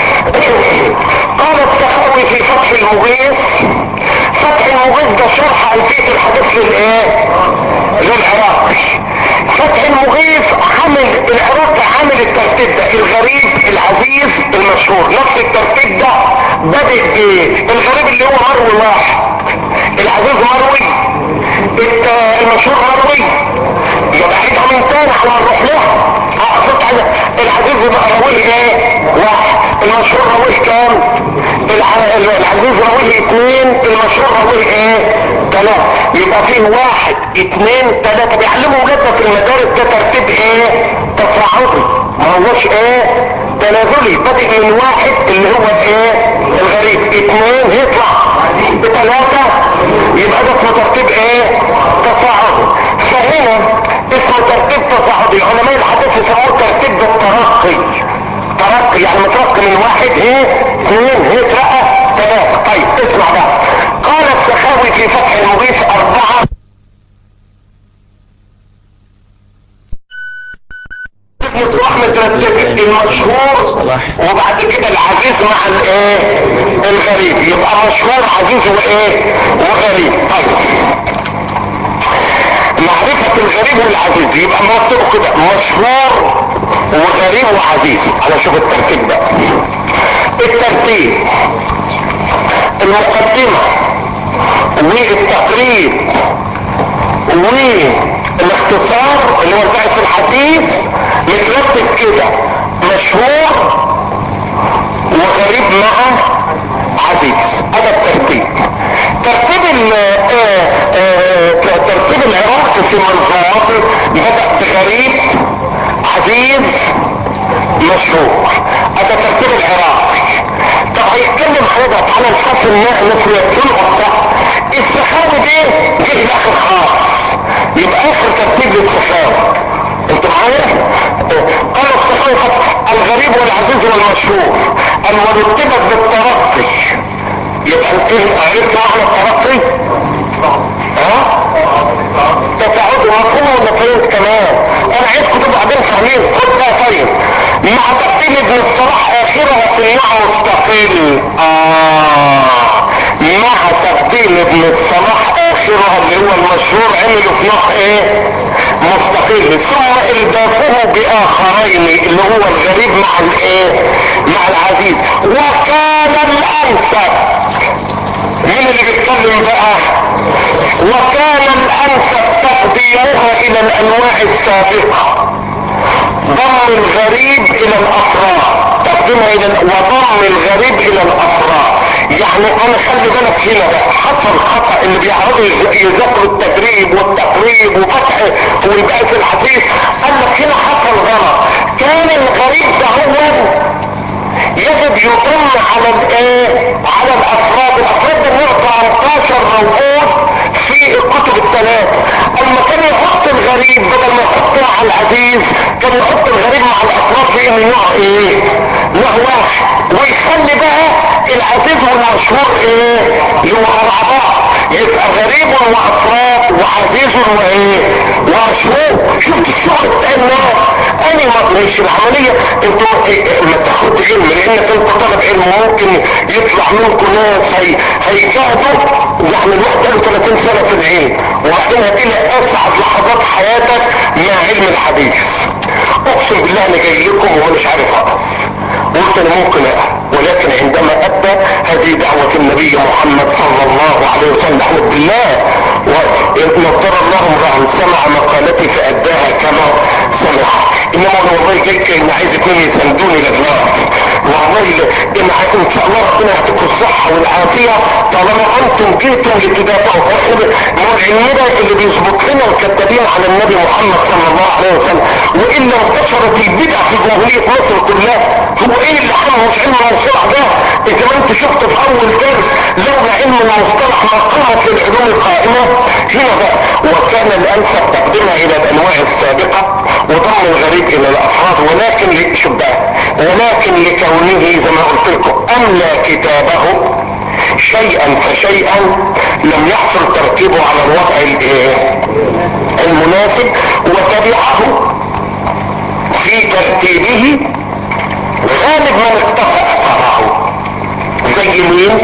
Speaker 1: قال السخاوي في فتح المغيث فتح المغيث ده شرح الفيت الحديث للايه للعراقي فتح المغيث عامل العراق عامل الترتيب ده الغريب العزيز المشهور نفس الترتيب ده بدأ بايه الغريب اللي هو مروي واحد العزيز مروي المشهور مروي يبقى عيدها من تاني على ما نروح لها اقصد على العزيز مروي ايه واحد المشهور رويه كام العزيز رويه اثنين المشهور رويه ايه ثلاثة يبقى فيه واحد اثنين ثلاثة بيعلموا ولادنا في المدارس ده ترتيب ايه تصاعدي ما هوش ايه تنازلي بادئ من واحد اللي هو ايه الغريب اثنين يطلع بثلاثة يبقى ده اسمه ترتيب ايه تصاعدي فهنا اسمه ترتيب تصاعدي علماء الحديث يسموه ترتيب بالترقي ترقي يعني مترقي من واحد ايه اثنين هي ترقى ثلاثة طيب اسمع بقى قال السخاوي في فتح المغيث اربعة تروح مترتبة المشهور وبعد كده العزيز مع الايه الغريب يبقى مشهور عزيز وايه وغريب طيب معرفة الغريب والعزيز يبقى مكتوب كده مشهور وغريب وعزيز على شوف الترتيب ده الترتيب المقدمة والتقريب والاختصار اللي هو البحث الحديث مترتب كده مشهور وغريب مع عزيز هذا الترتيب انصاف الماء نفرق تلقط ده السخاوي ده جه الاخر خالص يبقى اخر ترتيب للسخاوي انت معايا قال السخاوي الغريب والعزيز والمشهور قال ورتبت بالترقي يبقى انت عرفت معنى الترقي ها تتعود مفهوم ولا فهمت كمان انا عايزكم تبقوا بعدين فاهمين خد بقى طيب مع تقديم ابن الصلاح اخرها في النوع مستقل اه مع تقديم ابن الصلاح اخرها اللي هو المشهور عملوا في نوع ايه مستقل ثم البافه باخرين اللي هو الغريب مع الايه مع العزيز وكان الانسب مين اللي بيتكلم بقى وكان الانسب تقديمها الى الانواع السابقة ضم الغريب الى الافراد تقديمها الى وضم الغريب الى الافراد يعني انا خلي بالك هنا بقى حصل خطأ اللي بيعرضوا يذكروا التدريب والتقريب وفتح والبأس الحديث قال لك هنا حصل غلط كان الغريب ده هو يجب يضم على الايه على الافراد الافراد ده نوع 18 موجود في الكتب الثلاثة اما كان يحط الغريب بدل ما يحطه على العزيز كان يحط الغريب مع الافراد في ان نوع ايه نوع واحد ويخلي بقى العزيز والمشهور ايه يوقعوا مع بعض يبقى غريب وافراد وعزيز وايه ومشهور شفت الشغل بتاع الناس انا ما مش العملية انتوا إيه ما تاخد علم لانك انت طالب علم ممكن يطلع منكم ناس هي هيجاهدوا يعني الواحد له 30 سنة في العلم وبعدين هتلاقي اسعد لحظات حياتك مع علم الحديث اقسم بالله انا جاي لكم ومش عارف اقف قلت انا ممكن اقف ولكن عندما ابدا هذه دعوة النبي محمد صلى الله عليه وسلم احمد بالله ونضر الله امرأ سمع مقالتي فاداها كما سمع انما انا والله جاي كان عايز اتنين يساندوني لله والله ان ان شاء الله ربنا يعطيكم الصحة والعافية طالما انتم جيتم لتدافعوا ما هو العلم ده اللي بيظبط لنا الكذابين على النبي محمد صلى الله عليه وسلم والا انتشرت البدع في جمهورية مصر كلها هو ايه اللي حمل مش علم المصطلح ده اذا ما انت شفت في اول درس لولا علم المصطلح ما قامت للعلوم القائمة هنا بقى وكان الانسب تقديمها الى الانواع السابقة وضم الغريب الى الافراد ولكن شوف بقى ولكن لكونه زي ما قلت لكم املى كتابه شيئا فشيئا لم يحصل ترتيبه على الوضع المناسب وتبعه في ترتيبه غالب من اقتفى اثره زي مين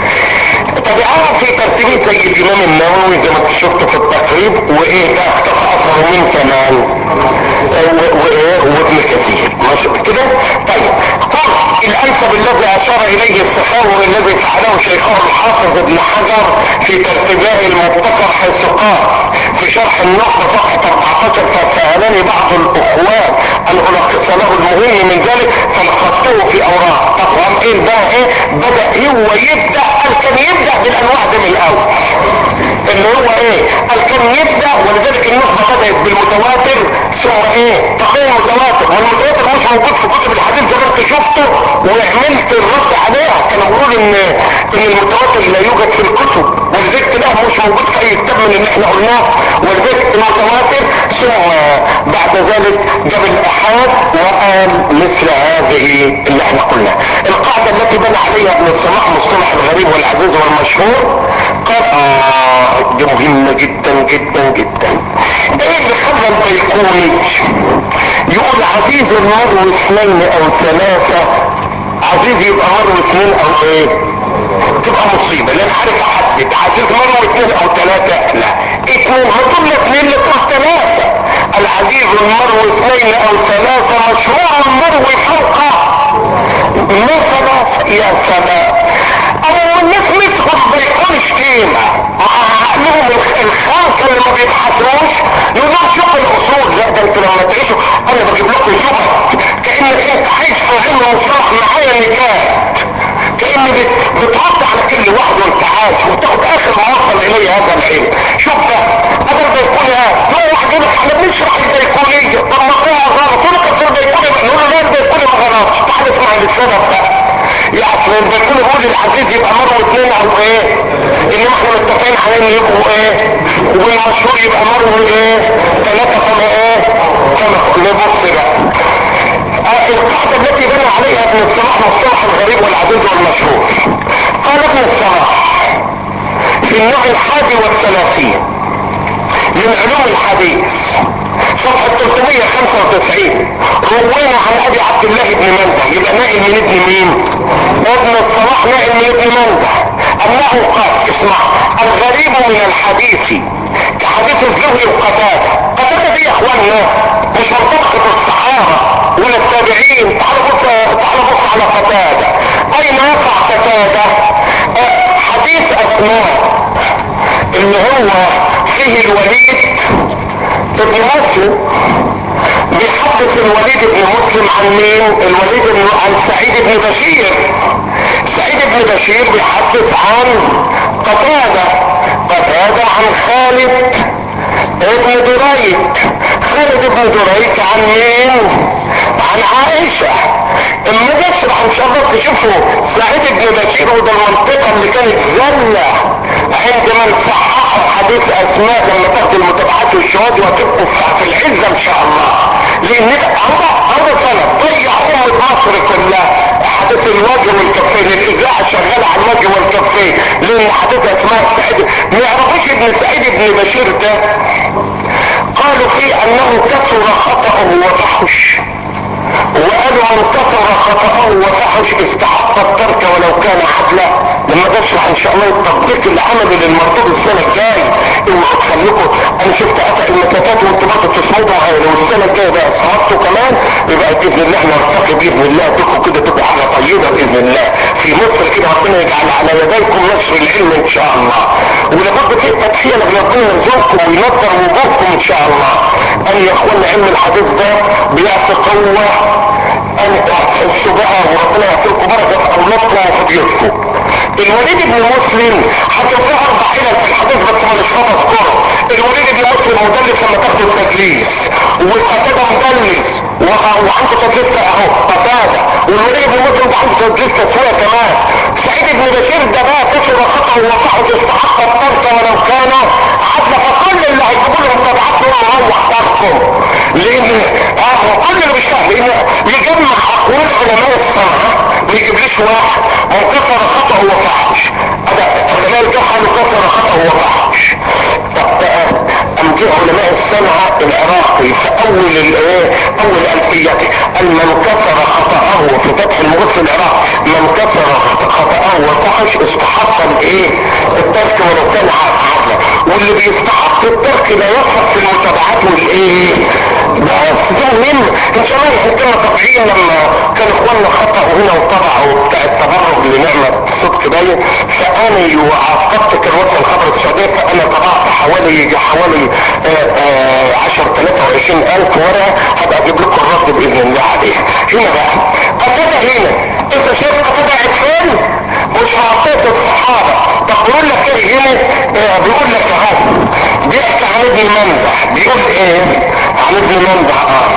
Speaker 1: تبعه في ترتيبه زي الامام النووي زي ما انت شفته في التقريب وايه ده اقتفى اثره مين كمان وايه وابن كثير ماشي كده طيب قل الانسب الذي اشار اليه السخاوي الذي فعله شيخه الحافظ ابن حجر في ترتيبه المبتكر حيث قال في شرح النقطة صفحة 14 فسألني بعض الاخوان ان الخص له المهم من ذلك فلخصته في اوراق طب وقام ايه بقى ايه بدأ هو يبدأ قال كان يبدأ بالانواع دي من الاول اللي هو ايه قال كان يبدأ ولذلك النقطة بدأت بالمتواتر ثم ايه تقوم متواتر والمتواتر مش موجود في كتب الحديث زي ما انت شفته وعملت الرد عليها كانوا بيقولوا ان ان المتواتر لا يوجد في الكتب ولذلك تلاقيه مش موجود في اي كتاب من اللي احنا قلناه ولذلك المتواتر ثم بعد ذلك جاب الاحاد وقال مثل هذه اللي احنا قلنا القاعدة التي بنى عليها ابن الصلاح مصطلح الغريب والعزيز والمشهور قال اه دي مهمة جدا جدا جدا ايه اللي خلى البيقوني يقول عزيز المرو اثنين او ثلاثة عزيز يبقى مرو اثنين او ايه تبقى مصيبة لان عارف احدد عزيز مرو اثنين او ثلاثة لا اثنين هتقول لك اثنين لتقول ثلاثة العزيز المرو اثنين او ثلاثة مشهور المرو فوقه ما ثلاثة يا سلام او الناس مسكوا بيكون شتيمة مع عقلهم الخامسة اللي ما بيبحثوش يقول لهم شوف الاصول لا ده انتوا لما تعيشوا انا بجيب لكم شبهة كانك انت عايش في علم مصطلح معايا نكات كأن بتحط على كل واحد وانت عايش وتاخد اخر ما وصل اليه هذا العلم شوف ده هذا البيكوني ها هو واحد يقول لك احنا بنشرح البيكونية طب ما هو غلط يقول لك اصل البيكوني نقول له لا البيكوني ما غلطش تعال اسمع السبب بقى يا اصل البيكون يقول الحديث يبقى مرة واثنين او ايه انما احنا متفقين على ان يبقوا ايه والمشهور يبقى مرة ايه ثلاثة كما ايه كما نبص بقى آه، القاعدة التي بنى عليها ابن الصلاح مصطلح الغريب والعزيز والمشهور قال ابن الصلاح في النوع الحادي والثلاثين من علوم الحديث صفحة 395 روينا عن ابي عبد الله بن منده يبقى نائل من ابن مين ابن الصلاح نائل من ابن منده انه قال اسمع الغريب من الحديث كحديث الزهري وقتاده قتاده دي يا اخوانا مش من طبقة الصحابة ولا التابعين تعال بص تعال بص على قتاده اين يقع قتاده آه، حديث اسماء اللي هو فيه الوليد ابن مسلم بيحدث الوليد بن مسلم عن مين الوليد بن عن سعيد بن بشير سعيد بن بشير بيحدث عن قتادة قتادة عن خالد ابن دريك خالد بن دريك عن مين عن عائشة اما جيت اشرح ان شاء الله تشوفوا سعيد بن بشير وده المنطقة اللي كانت زلة عندما صححوا حديث اسماء لما تاخدوا المتابعات والشهاد وتبقوا في العزة ان شاء الله لان الله هذا سنة ضيع امة مصر كلها حديث الوجه والكفين الاذاعة شغالة على الوجه والكفين لان حديث اسماء سعيد ما يعرفوش ابن سعيد بن بشير ده قالوا فيه انه كثر خطأه وفحش وقالوا من كثر خطأه وفحش استحق الترك ولو كان حفلا لما بشرح ان شاء الله التطبيق العملي للمردود السنة الجاي اوعوا تخليكم انا شفت قطع المسافات وانتوا برضه تصمدوا لو السنة الجاية بقى صمدتوا كمان يبقى باذن الله نرتقي باذن الله بكم كده تبقوا حاجة طيبة باذن الله في مصر كده ربنا يجعل على يديكم نشر العلم ان شاء الله ولابد في التضحية لما ربنا يرزقكم وينظر وجوهكم ان شاء الله ان يا اخوانا علم الحديث ده بيعطي قوة ان تحسوا بقى وربنا يعطيكم بركة في اولادكم وفي بيوتكم الوليد بن مسلم هتبقى اربع علل في الحديث بس مش هذكره الوليد بن مسلم مدلس لما تاخدوا التدليس والقتادة مدلس وعنده تدليس اهو قتادة والوليد بن مسلم ده عنده تدليس تسوية كمان سعيد بن بشير ده بقى كسر خطأه وصحه استحق الترك ولو كان حتى فكل اللي هيجيبوا له متابعات هو مروح تركه لان اه كل اللي مش فاهم لان يجمع اقوال علماء الصنعه ما يجيبليش واحد من كسر خطأه وفحش هذا علماء الجحل كسر خطأه وفحش طب بقى ام جه علماء الصنعه العراقي في اول الايه اول الفيته قال من كسر خطأه في فتح المغرب في العراق من كسر خطأه وفحش استحق الايه الترك ولو كان عدلا واللي بيستحق الترك لا يصح في المتابعات والايه بس ده من ان شاء الله الحكومه طبيعيا لما كان اخواننا خطأوا هنا وطبعوا بتاع التبرج لنعمة صدق باين فانا وعقبت كان وصل الخبر السعودية فانا طبعت حوالي يجي حوالي عشر تلاتة وعشرين الف ورقة هبقى اجيب لكم الرد باذن الله عليها هنا بقى قتادة هنا اذا شايف قتادة قاعد فين مش هعطيت الصحابة طب بيقول لك ايه هنا اه بيقول لك اهو بيحكي عن ابن منده بيقول ايه عن ابن منده اه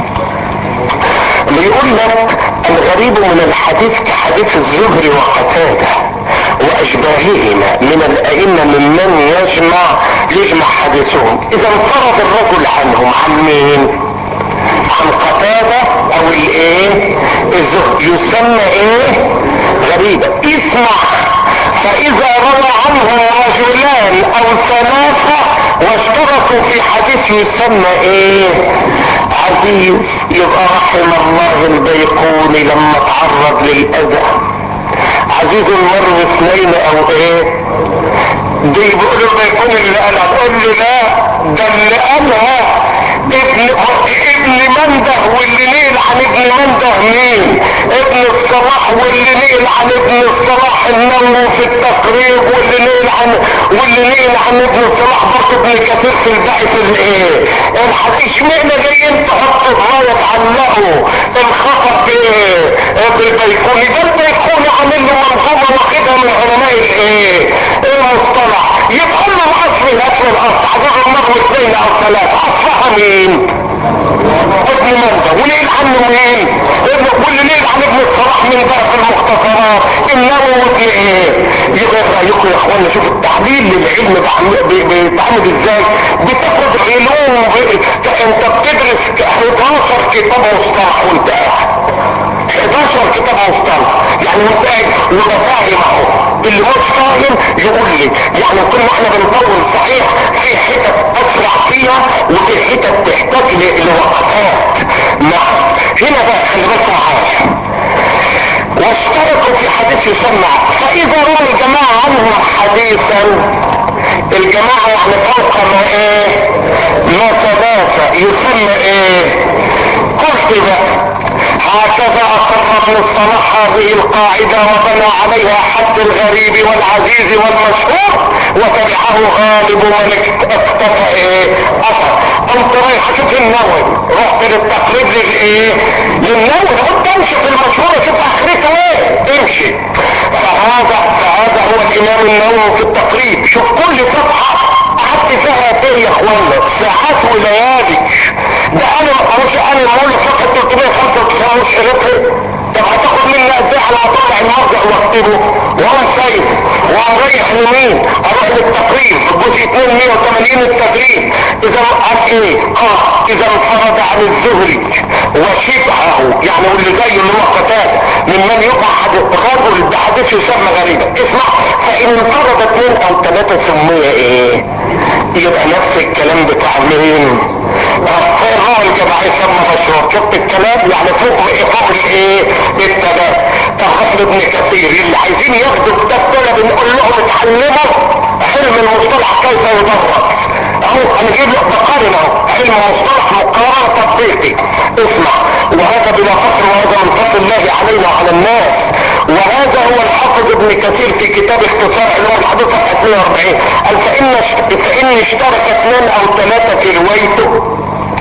Speaker 1: بيقول لك الغريب من الحديث كحديث الزهري وقتاده واشباههما من الائمه ممن يجمع يجمع حديثهم اذا انفرد الرجل عنهم عن مين عن قتاده او الايه الزهري يسمى ايه غريبا اسمع فاذا روى عنه رجلان او ثلاثه واشتركوا في حديث يسمى ايه عزيز يبقى رحم الله البيقوني لما تعرض للاذى عزيز المر اثنين او ايه دي بيقولوا البيقوني اللي قالها تقول له لا ده اللي قالها ابن ابن منده واللي نيل عن ابن منده مين ابن الصلاح واللي نيل عن ابن الصلاح النووي في التقريب واللي نيل عن واللي نيل عن ابن الصلاح برضه ابن كثير في البحث الايه الحديث اشمعنى جايين تحطوا الرايه تعلقوا الخطا بايه بالبيقوني ده البيقوني عامل له منظومه واخدها من علماء الايه المصطلح يبقى له الاصل الاصل الاصل حديث المرء اثنين او ثلاثه اصلها مين ابن منده وليل عنه مين ابن واللي ليل عن ابن الصلاح من بقى في المختصرات النووي وابن ايه يبقى إيه رايكم يا اخوانا شوف التحليل للعلم بعم- بي- بيتعمل ازاي بتاخد علوم ب- انت بتدرس 11 كتاب مصطلح وانت قاعد 11 كتاب مصطلح يعني وانت قاعد وده فاهم اهو اللي مش فاهم يقول لي يعني كنا احنا بنطول صحيح في حتت اسرع فيها وفي حتت تحتاج ل- لوقفات نعم هنا بقى خلي بالكم معايا واشتركوا في حديث يسمى فاذا روى الجماعة عنهم حديثا الجماعة يعني فوق ما ايه ما ثلاثة يسمى ايه قلت بقى هكذا اقر ابن الصلاح هذه القاعدة وبنى عليها حد الغريب والعزيز والمشهور وتبعه غالب من اكت- اكتفى ايه اثر قمت رايح اشوف النووي رحت للتقريب للايه للنووي قلت امشي في المشهور اشوف اخرته ايه امشي فهذا فهذا هو الامام النووي في التقريب شوف كل صفحة قعدت فيها قد ايه يا اخوانا ساعات وليالي ده انا مش انا بقول لك صفحه 395 مش قريتها طب هتاخد مني قد ايه على ما اطلع المرجع واكتبه وانا سايب وانا رايح لمين اروح للتقريب الجزء 2 180 التدريب اذا عن ايه اه اذا انفرد عن الزهري وشبهه يعني واللي زيه اللي هو قتاده ممن يقع حديث الرجل بحديث يسمى غريبا اسمع فان انفرد اثنين او ثلاثه سميه ايه يبقى نفس الكلام بتاع مين الروح الجماعي يسمى مشهور شفت الكلام يعني فوق فوق الايه التمام طب غفل ابن كثير اللي عايزين ياخدوا كتاب دول بنقول لهم اتعلموا علم المصطلح كيف يدرس اهو انا جايب لك بقارن اهو علم مصطلح مقارنه تطبيقي اسمع وهذا بلا فخر وهذا من فضل الله علينا وعلى الناس وهذا هو الحافظ ابن كثير في كتاب اختصار علوم الحديث صفحه 140 قال فان فان اشترك اثنان او ثلاثه في روايته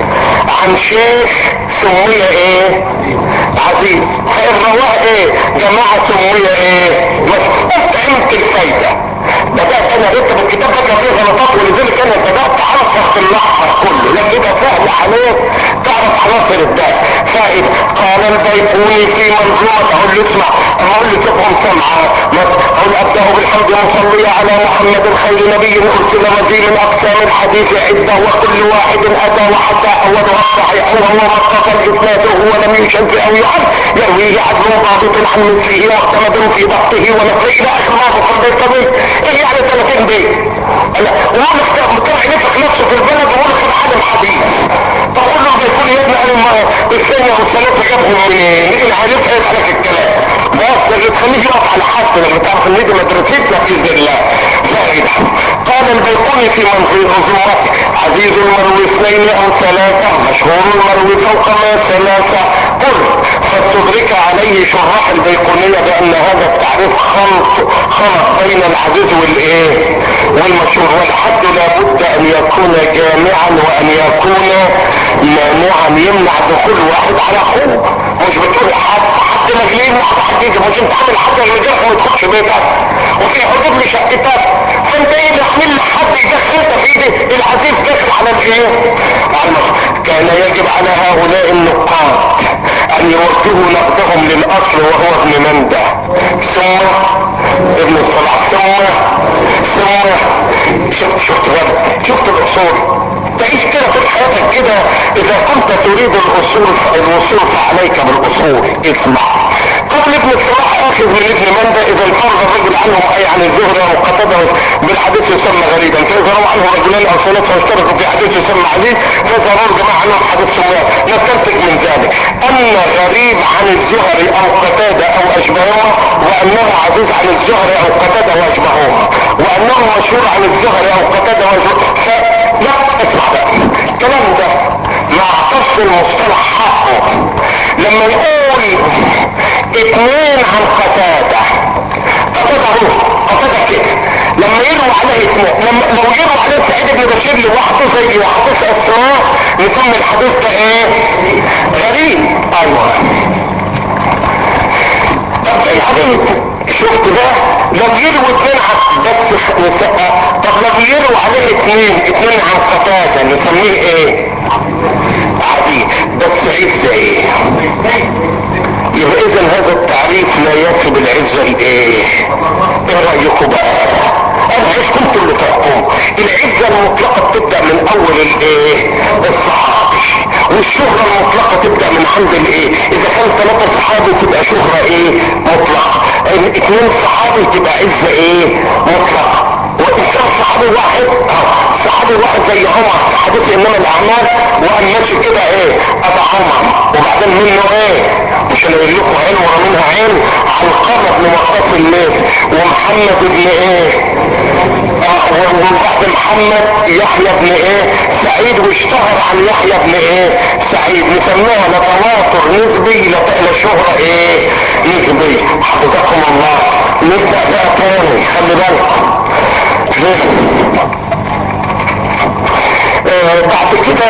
Speaker 1: عن شيخ سمي ايه عزيز فان رواه ايه جماعة سمي ايه مش افهمت الفايدة بدأت انا قلت بالكتاب ده كان فيه غلطات ولذلك انا بدأت عنصر في الاحمر كله لكن يبقى سهل عليك تعرف عناصر الدرس فائدة قال البيقوني في منظومة اقول له اسمع اقول له سيبهم سمعة اقول ابدأ بالحمد مصلي على محمد خير نبي ارسل وذي من اقسام الحديث عدة وكل واحد اتى وحتى اولها الصحيح وهو ما اتصل اسناده ولم يشذ او يعد يرويه عدل ضابط عن مثله معتمد في ضبطه ونقله الى اخر ما ذكر بالطبيب ايه يعني 30 بيت لا وهو مطلع نفق نفسه في البلد وهو في عالم حديث فقول له بيقول يا ابني انا ما الثانية والثلاثة جابهم منين مين عارف هيك عليك الكلام بس اللي تخليه يقف على حد لما تعرف ان دي مدرستنا باذن الله فائدة قال البيقوني في منظومته عزيز المروي اثنين او ثلاثة مشهور المروي فوق ما ثلاثة قل فاستدرك عليه شراح البيقونية بان هذا التعريف خلط خلط بين العزيز والايه والمشهور والحد لابد ان يكون جامعا وان يكون مانعا يمنع دخول واحد على اخوه مش بتقول حد حد مجلين واحد حد يجي مش انت عامل حد اللي جرح ما تدخلش بيتك وفي حدود مشقتك فانت ايه داخل حد يدخل انت في ايدي العزيز داخل على الايه على المصر. كان يجب على هؤلاء النقاد ان يوجهوا نقدهم للاصل وهو ابن منده ثم ابن الصلاح ثم ثم شفت شفت بقى شفت الاصول تعيش كده في حياتك كده اذا كنت تريد الاصول الوصول فعليك بالاصول اسمع قبل ابن الصلاح اخذ من ابن مندى اذا انفرد الرجل عنهم اي عن الزهري او قتده بالحديث يسمى غريبا فاذا روى عنه رجلان او ثلاثه واشتركوا في حديث يسمى عزيز فاذا روى الجماعه عنهم حديث سماه نستنتج من ذلك ان غريب عن الزهري او قتاده او اشبههما وانه عزيز عن الزهري او قتاده واشبههما وانه مشهور عن الزهري او قتاده واشبههما لا اسمع بقى الكلام ده ما اعطش المصطلح حقه لما يقول اتنين عن قتادة قتادة هو قتادة كده لما يروى عليه اتنين لما لو يروى عليه سعيد بن بشير لوحده زي وحديث اسماء نسمي الحديث ده ايه غريب ايوه طب الحديث شفت ده لو يروي اتنين عن بس نسقى طب لو يروي عليه اتنين اتنين عن قتادة نسميه ايه عادي بس عيب زي ايه يبقى اذا هذا التعريف الضعيف لا يفي بالعزة الايه ايه رأيكم بقى انا عايزكم انتوا اللي تحكموا العزة المطلقة بتبدأ من اول الايه الصحابي والشهرة المطلقة تبدأ من عند الايه اذا كان ثلاثة صحابي تبقى شهرة ايه مطلقة اثنين صحابي تبقى عزة ايه مطلقة وان كان صحابي واحد اه صحابي واحد زي عمر في حديث انما الاعمال وقام ماشي كده ايه ابا عمر وبعدين منه ايه مش انا اقول لكم عين ورا منها عين علقمه بن وقاص الناس ومحمد بن ايه اه وبعد محمد يحيى بن ايه سعيد واشتهر عن يحيى بن ايه سعيد نسميها لتواتر نسبي لا شهرة ايه نسبي حفظكم الله نبدأ بقى تاني خلي بالكم آه بعد كده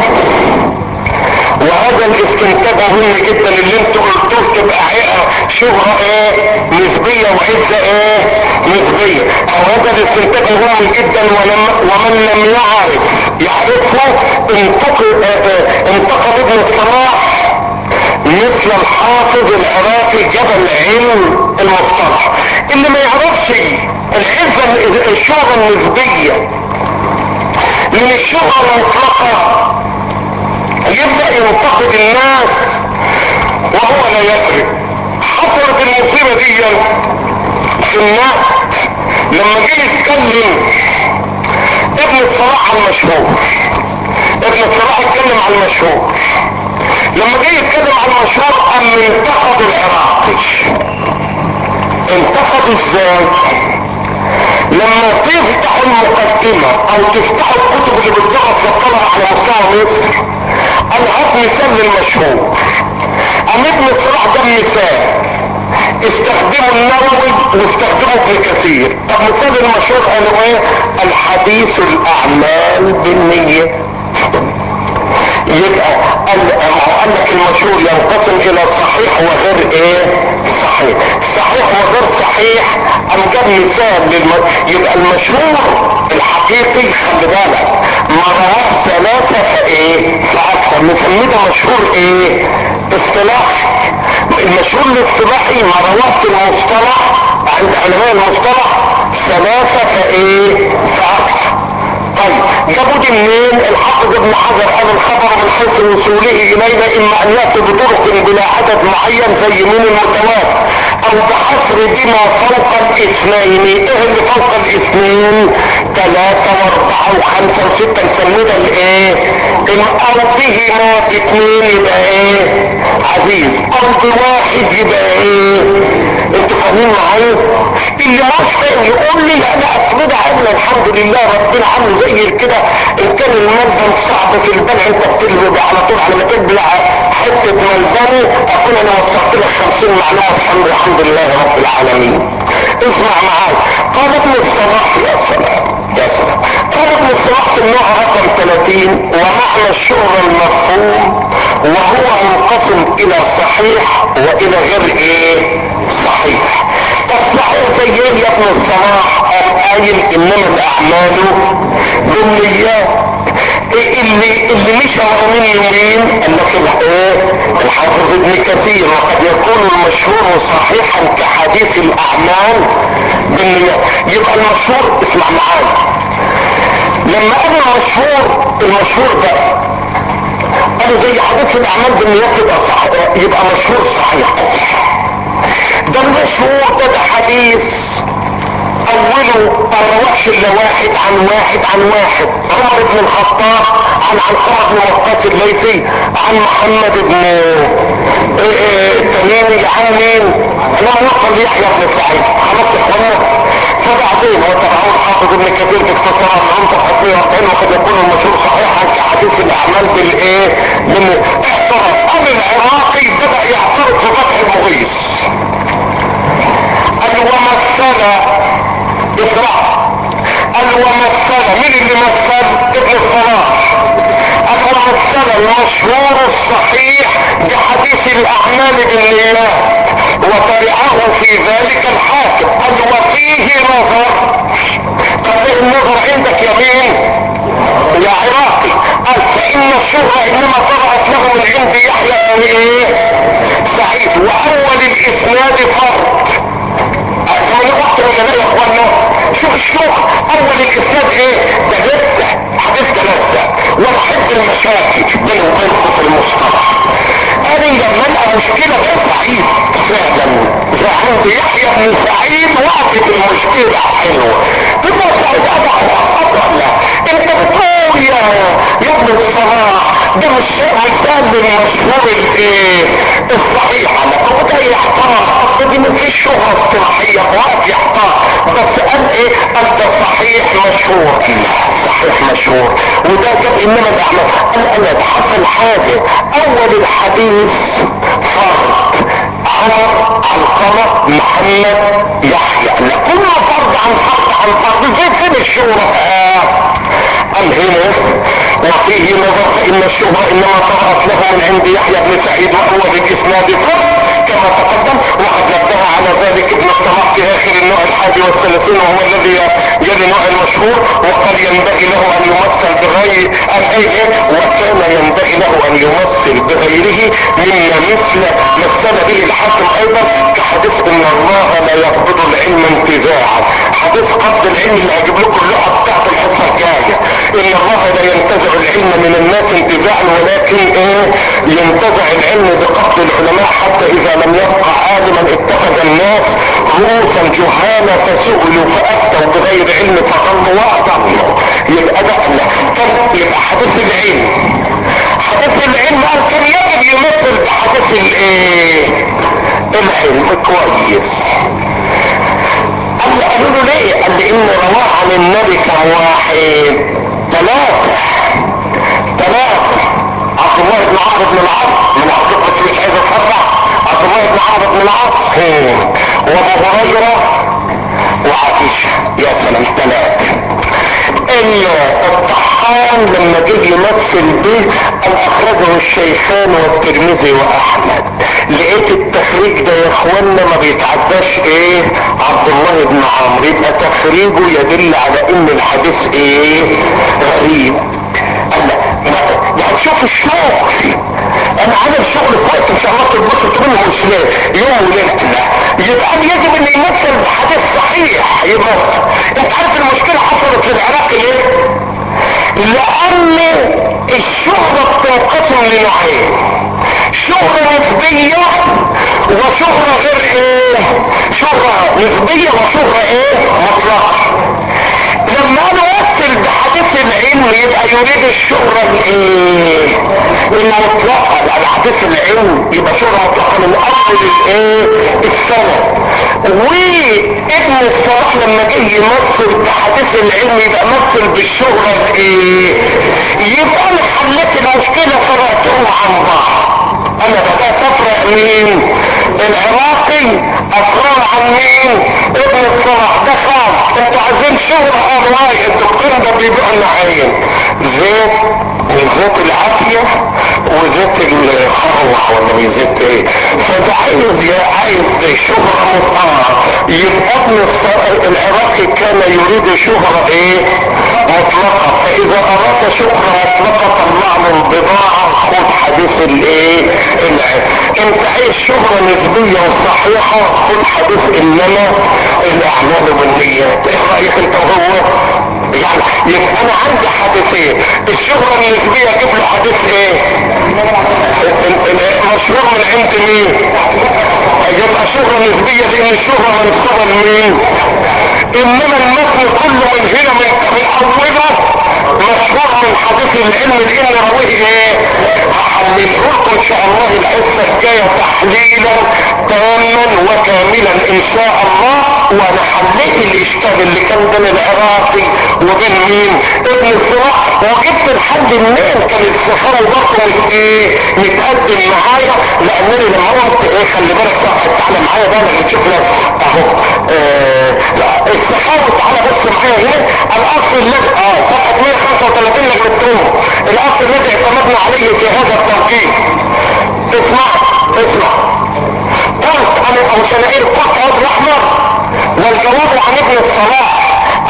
Speaker 1: وهذا الاستنتاج مهم جدا اللي انتوا قلتوه تبقى شهرة ايه نسبية وعزة ايه نسبية وهذا الاستنتاج مهم جدا ولم ومن لم يعرف يعرفه انتقد اه انتقد ابن الصلاح مثل الحافظ العراقي جبل علم المصطلح اللي ما يعرفش العزة الشهرة النسبية من الشهرة المطلقة يبدأ ينتقد الناس وهو لا يدري حصلت المصيبة دي في الناس لما جه يتكلم ابن الصلاح المشهور ابن الصلاح اتكلم عن المشهور لما جه يتكلم عن المشهور قام انتقد العراقي انتقدوا ازاي لما تفتح المقدمة او تفتح الكتب اللي بتضغط في الطلبة على مستوى مصر قال هات مثال للمشهور قام ابن الصلاح ده مثال استخدموا النووي واستخدموا ابن كثير طب مثال المشهور قالوا ايه الحديث الاعمال بالنية يبقى قال قال لك المشهور ينقسم الى صحيح وغير ايه صحيح صحيح وغير صحيح ام جاب مثال للم... يبقى المشهور الحقيقي خلي بالك ما رواه ثلاثة فايه فاكثر نسميه ده مشهور ايه اصطلاحي المشهور الاصطلاحي ما رواه في المصطلح عند علماء المصطلح ثلاثة فايه فاكثر طيب جابوا دي منين الحافظ ابن حجر قال الخبر من حيث وصوله الينا اما ان ياتي بطرق بلا عدد معين زي من المتواتر او بحصر بما فوق الاثنين ايه اللي فوق الاثنين ثلاثة واربعة وخمسة وستة نسميه ده الايه الارضهما باثنين يبقى ايه عزيز ارض واحد يبقى ايه انتوا فاهمين معايا اللي مش فاهم يقول لي انا اصل ده عامل الحمد لله ربنا عامله زي كده ان كان الملبن صعب في البلع انت بتلوي على طول على ما تبلع حته ملبن اكون انا وصلت لك 50 معلومه الحمد الحمد لله رب العالمين اسمع معايا قال ابن الصلاح يا سلام يا سلام قال ابن الصلاح في النوع رقم 30 ومعنى الشهرة المفهوم وهو منقسم الى صحيح والى غير ايه صحيح طب صحيح زي ايه يا ابن الصلاح قايل انما الاعمال بالنيات إيه اللي اللي مشى ورا من يومين قال لك ايه الحافظ ابن كثير وقد يكون المشهور صحيحا كحديث الاعمال بالنيات يبقى المشهور اسمع معايا لما قال المشهور المشهور ده قالوا زي حديث الاعمال بالنيات يبقى صح يبقى مشهور صحيح ده المشهور ده, ده حديث اوله ما روحش الا واحد عن واحد عن واحد عمر بن الخطاب عن علقمة بن وقاص الليثي عن محمد بن التميمي عن مين لما وصل يحيى بن سعيد خلاص يا اخوانا فبعدين وتبعون حافظ ابن كثير في اختصار العنصر 42 وقد يكون المشهور صحيحا كحديث الاعمال بالايه من اعترض ام العراقي بدا يعترض في فتح المغيث قال ومثل اسرع قال ومثل مين اللي مثل ابن الصلاح قال ومثل المشهور الصحيح بحديث الاعمال بالنيات وتبعه في ذلك الحاكم قال وفيه نظر طب ايه النظر عندك يا مين يا عراقي قال فان الشهرة انما طلعت له من عند يحيى بن ايه سعيد واول الاسناد فرد انا قلت ولا لا يا اخوانا شوف الشهر اول الاسناد ايه ده لسه حديث ده لسه وانا احب المشاكل بيني وبينكم في المصطلح انا لما القى مشكله في سعيد فعلا زي عند يحيى بن سعيد وقفت المشكله حلوه تبقى سعيد اضع ولا انت بتقول يا يا ابن الصلاح ده مش مثال من مشهور الايه الصحيح لك وده يحتار اصل دي مفيش شهرة اصطلاحية واقف يحتار بس قال ايه قال ده صحيح مشهور لا صحيح مشهور وده جاب انما ده احمد قال انا ده حصل حاجة اول الحديث فرد عمر علقمة محمد يحيى لا كل فرد عن فرد عن فرد زي فين الشهرة آه. قال هنا وفيه نظر فإن الشهرة إنما طرأت له من عند يحيى بن سعيد وأول الإسناد فرد كما تقدم وقد نبه على ذلك ابن الصلاح في آخر النوع الحادي والثلاثين وهو الذي يلي النوع المشهور وقال ينبغي له أن يمثل بغير الأيه وكان ينبغي له أن يمثل بغيره مما مثل مثل به الحاكم أيضا كحديث إن الله لا يقبض العلم انتزاعا حديث قبض العلم اللي هجيب لكم اللقطة بتاعت الحصة الجاية ان الله لا ينتزع العلم من الناس انتزاعا ولكن ايه ينتزع العلم بقبض العلماء حتى اذا لم يبقى عالما اتخذ الناس رؤوسا جهالا فسئلوا فافتوا بغير علم فضلوا واضلوا يبقى ده طب يبقى حديث العلم حديث العلم قال كان يجب يمثل بحديث الايه العلم كويس قال له قالوا له ليه قال لان رواه عن النبي كم واحد ثلاثة ثلاثة عبد الله بن عمرو بن العاص من عبد بس مش عايز اتفرع عبد الله بن عمرو بن العاص وابو هريرة وعائشة يا سلام ثلاثة الطحان لما جه يمثل به قال اخرجه الشيخان والترمذي واحمد لقيت التخريج ده يا اخوانا ما بيتعداش ايه عبد الله بن عمرو يبقى تخريجه يدل على ان الحديث ايه غريب قال ده هتشوف الشغل انا عامل شغل كويس ان شاء الله تتبسط منه مش ليه يوم وليله لا يبقى يجب ان يمثل بحديث صحيح يمثل انت عارف المشكله حصلت في العراق ليه لان الشهرة بتنقسم لنوعين شهرة نسبية وشهرة غير ايه شهرة نسبية وشهرة ايه مطلقة لما انا اوصل بحديث العلم يبقى يريد الشهرة الايه المطلقة لان حديث العلم يبقى شهرة مطلقة من اول الايه السنة وابن الصلاح لما جه يمثل بحديث العلم يبقى مثل بالشهرة الايه يبقى انا حليت المشكلة فرقتهم عن بعض انا بدأت افرق مين العراقي افرق عن مين ابن الصلاح ده خام انتوا عايزين شهرة الله الدكتور ده بيبيع النعيم زيت وزيت العافية وزيت الخروع ولا زيت ايه فده عايز عايز ده شهرة مطلقة يبقى ابن العراقي كان يريد شهرة ايه مطلقة فاذا اراد شهرة مطلقة طلع له البضاعة خد حديث الايه انت عايز شهرة نسبية وصحيحة خد حديث انما الاعمال بالنيات ايه رايك انت وهو يعني يبقى انا عندي حديثين الشهرة النسبية اجيب له حديث ايه مشهور من عند مين يبقى شهرة نسبية لان الشهرة منصوبة لمين انما المتن كله من هنا من, من اوله مشهور من حديث العلم لان رويه ايه هحلله لكم ان شاء الله الحصة الجاية تحليلا تاما وكاملا ان شاء الله وانا حليت الاشكال اللي كان بين العراقي وبين مين ابن الصلاح وجبت الحل منين كان السفارة برضه ايه متقدم معايا لانني لما قلت ايه خلي بالك صح تعالى معايا بقى لما تشوف لك اهو آه السفارة تعالى بص معايا هنا الاصل الذي اه صفحة 135 لجبتهم الاصل الذي اعتمدنا عليه في هذا التوقيت اسمع اسمع قلت انا ابو شنائر قلت عبد الاحمر والجواب عن ابن الصلاح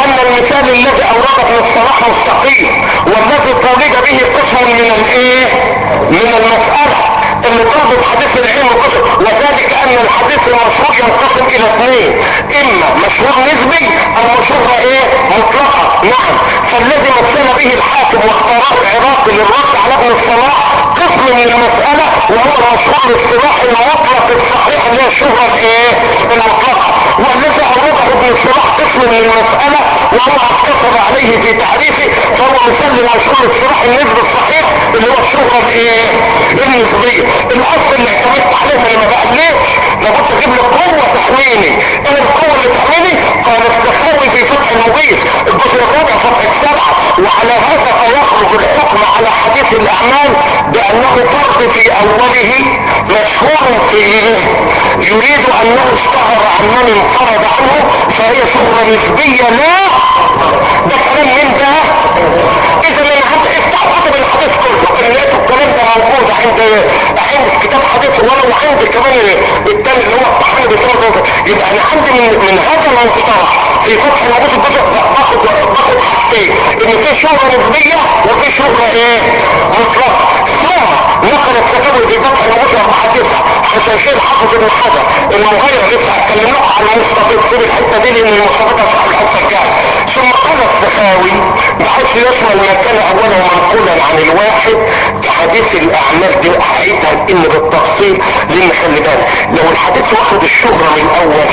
Speaker 1: ان المثال الذي اورد ابن الصلاح مستقيم والذي طولد به قسم من الايه من المسألة اللي تربط حديث العلم وقسم وذلك ان الحديث المشهور ينقسم الى اثنين اما مشهور نسبي او مشهور ايه مطلقة نعم فالذي مثل به الحاكم واختاره العراقي للرد على ابن الصلاح قسم من المسألة وهو المشهور الاصطلاحي المطلق الصحيح اللي هي الشهرة الايه المطلقة والذي عرضه ابن الصلاح قسم من المسألة وهو اقتصر عليه في تعريفه فهو مثال للمشهور الاصطلاحي النسبي الصحيح اللي هو الشهرة الايه النسبية الاصل اللي اعتمدت عليه ما ما بقليش لابد اجيب له قوة تحويني ايه القوة اللي تحويني قال السخاوي في فتح المغيث الجزء الرابع صفحة سبعة وعلى هذا فيخرج الحكم على حديث الاعمال بانه فرض في اوله مشهور فيه يريد انه اشتهر عن من انفرد عنه فهي شهرة نسبية لا ده كلام من ده اذا انا عند افتح كتب الحديث كله اللي لقيته الكلام ده موجود عند عند كتاب حديث ولو عند كمان التاني اللي هو الطحاني بيتفرج يبقى انا عندي من, من هذا المصطلح في فتح الموجود الجزء باخد باخد حاجتين ان في شهرة نسبية وفي شهرة ايه مطلقة ثم نقل التكبر في فتح الموجود اربعة تسعة عشان شيء حافظ ابن حجر المغير لسه هتكلم لكم عن المستفيد سيب الحتة دي لان المستفيد هشرح الحتة الجاية ثم قال السخاوي بحيث يشمل ما كان اولا منقولا عن الواحد كحديث الاعمال دي احيتها ان بالتفصيل لان خلي بالك لو الحديث واخد الشهرة من اول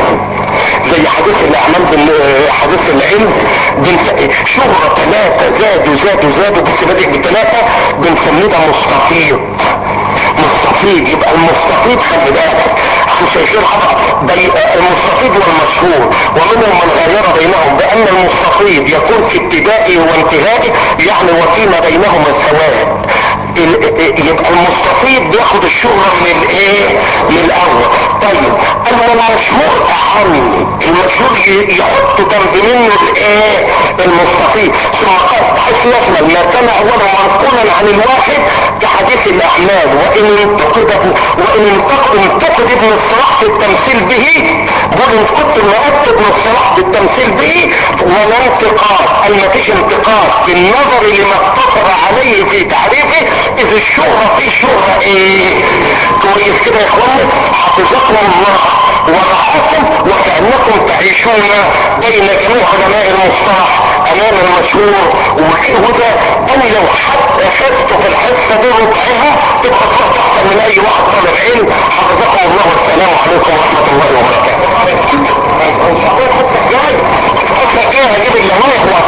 Speaker 1: زي حديث الاعمال حديث العلم شهرة ثلاثة زادوا زادوا زادوا بس بادئ بثلاثة بنسميه ده مستفيض مستفيض يبقى المستفيض خلي بالك عن شيخين حضر بي المستفيض والمشهور ومنهم من غير بينهم بان المستفيض يكون في ابتدائه وانتهائه يعني وفيما بينهما سواء يبقى المستفيض بياخد الشهرة من الايه من الاول طيب اما المشهور اهم المشهور يحط جنب منه الايه المستفيض ثم قال بحيث يشمل ما كان اولا منقولا عن الواحد كحديث الاعمال وان انتقد وان انتقد انتقد ابن الصلاح في التمثيل به بل ان كنت نقدت ابن الصلاح بالتمثيل به ولا انتقاد اي مفيش انتقاد بالنظر لما اقتصر عليه في تعريفه اذ الشهرة في شهرة ايه كويس كده يا اخواني حفظكم الله ورعاكم وكأنكم تعيشون بين جميع علماء المصطلح امام المشهور وده انا لو حتى خدت في الحصة دي ربعها تبقى تروح احسن من اي واحد طالب علم حفظكم الله والسلام عليكم ورحمة الله وبركاته الحصة الجاية هجيب اللوائح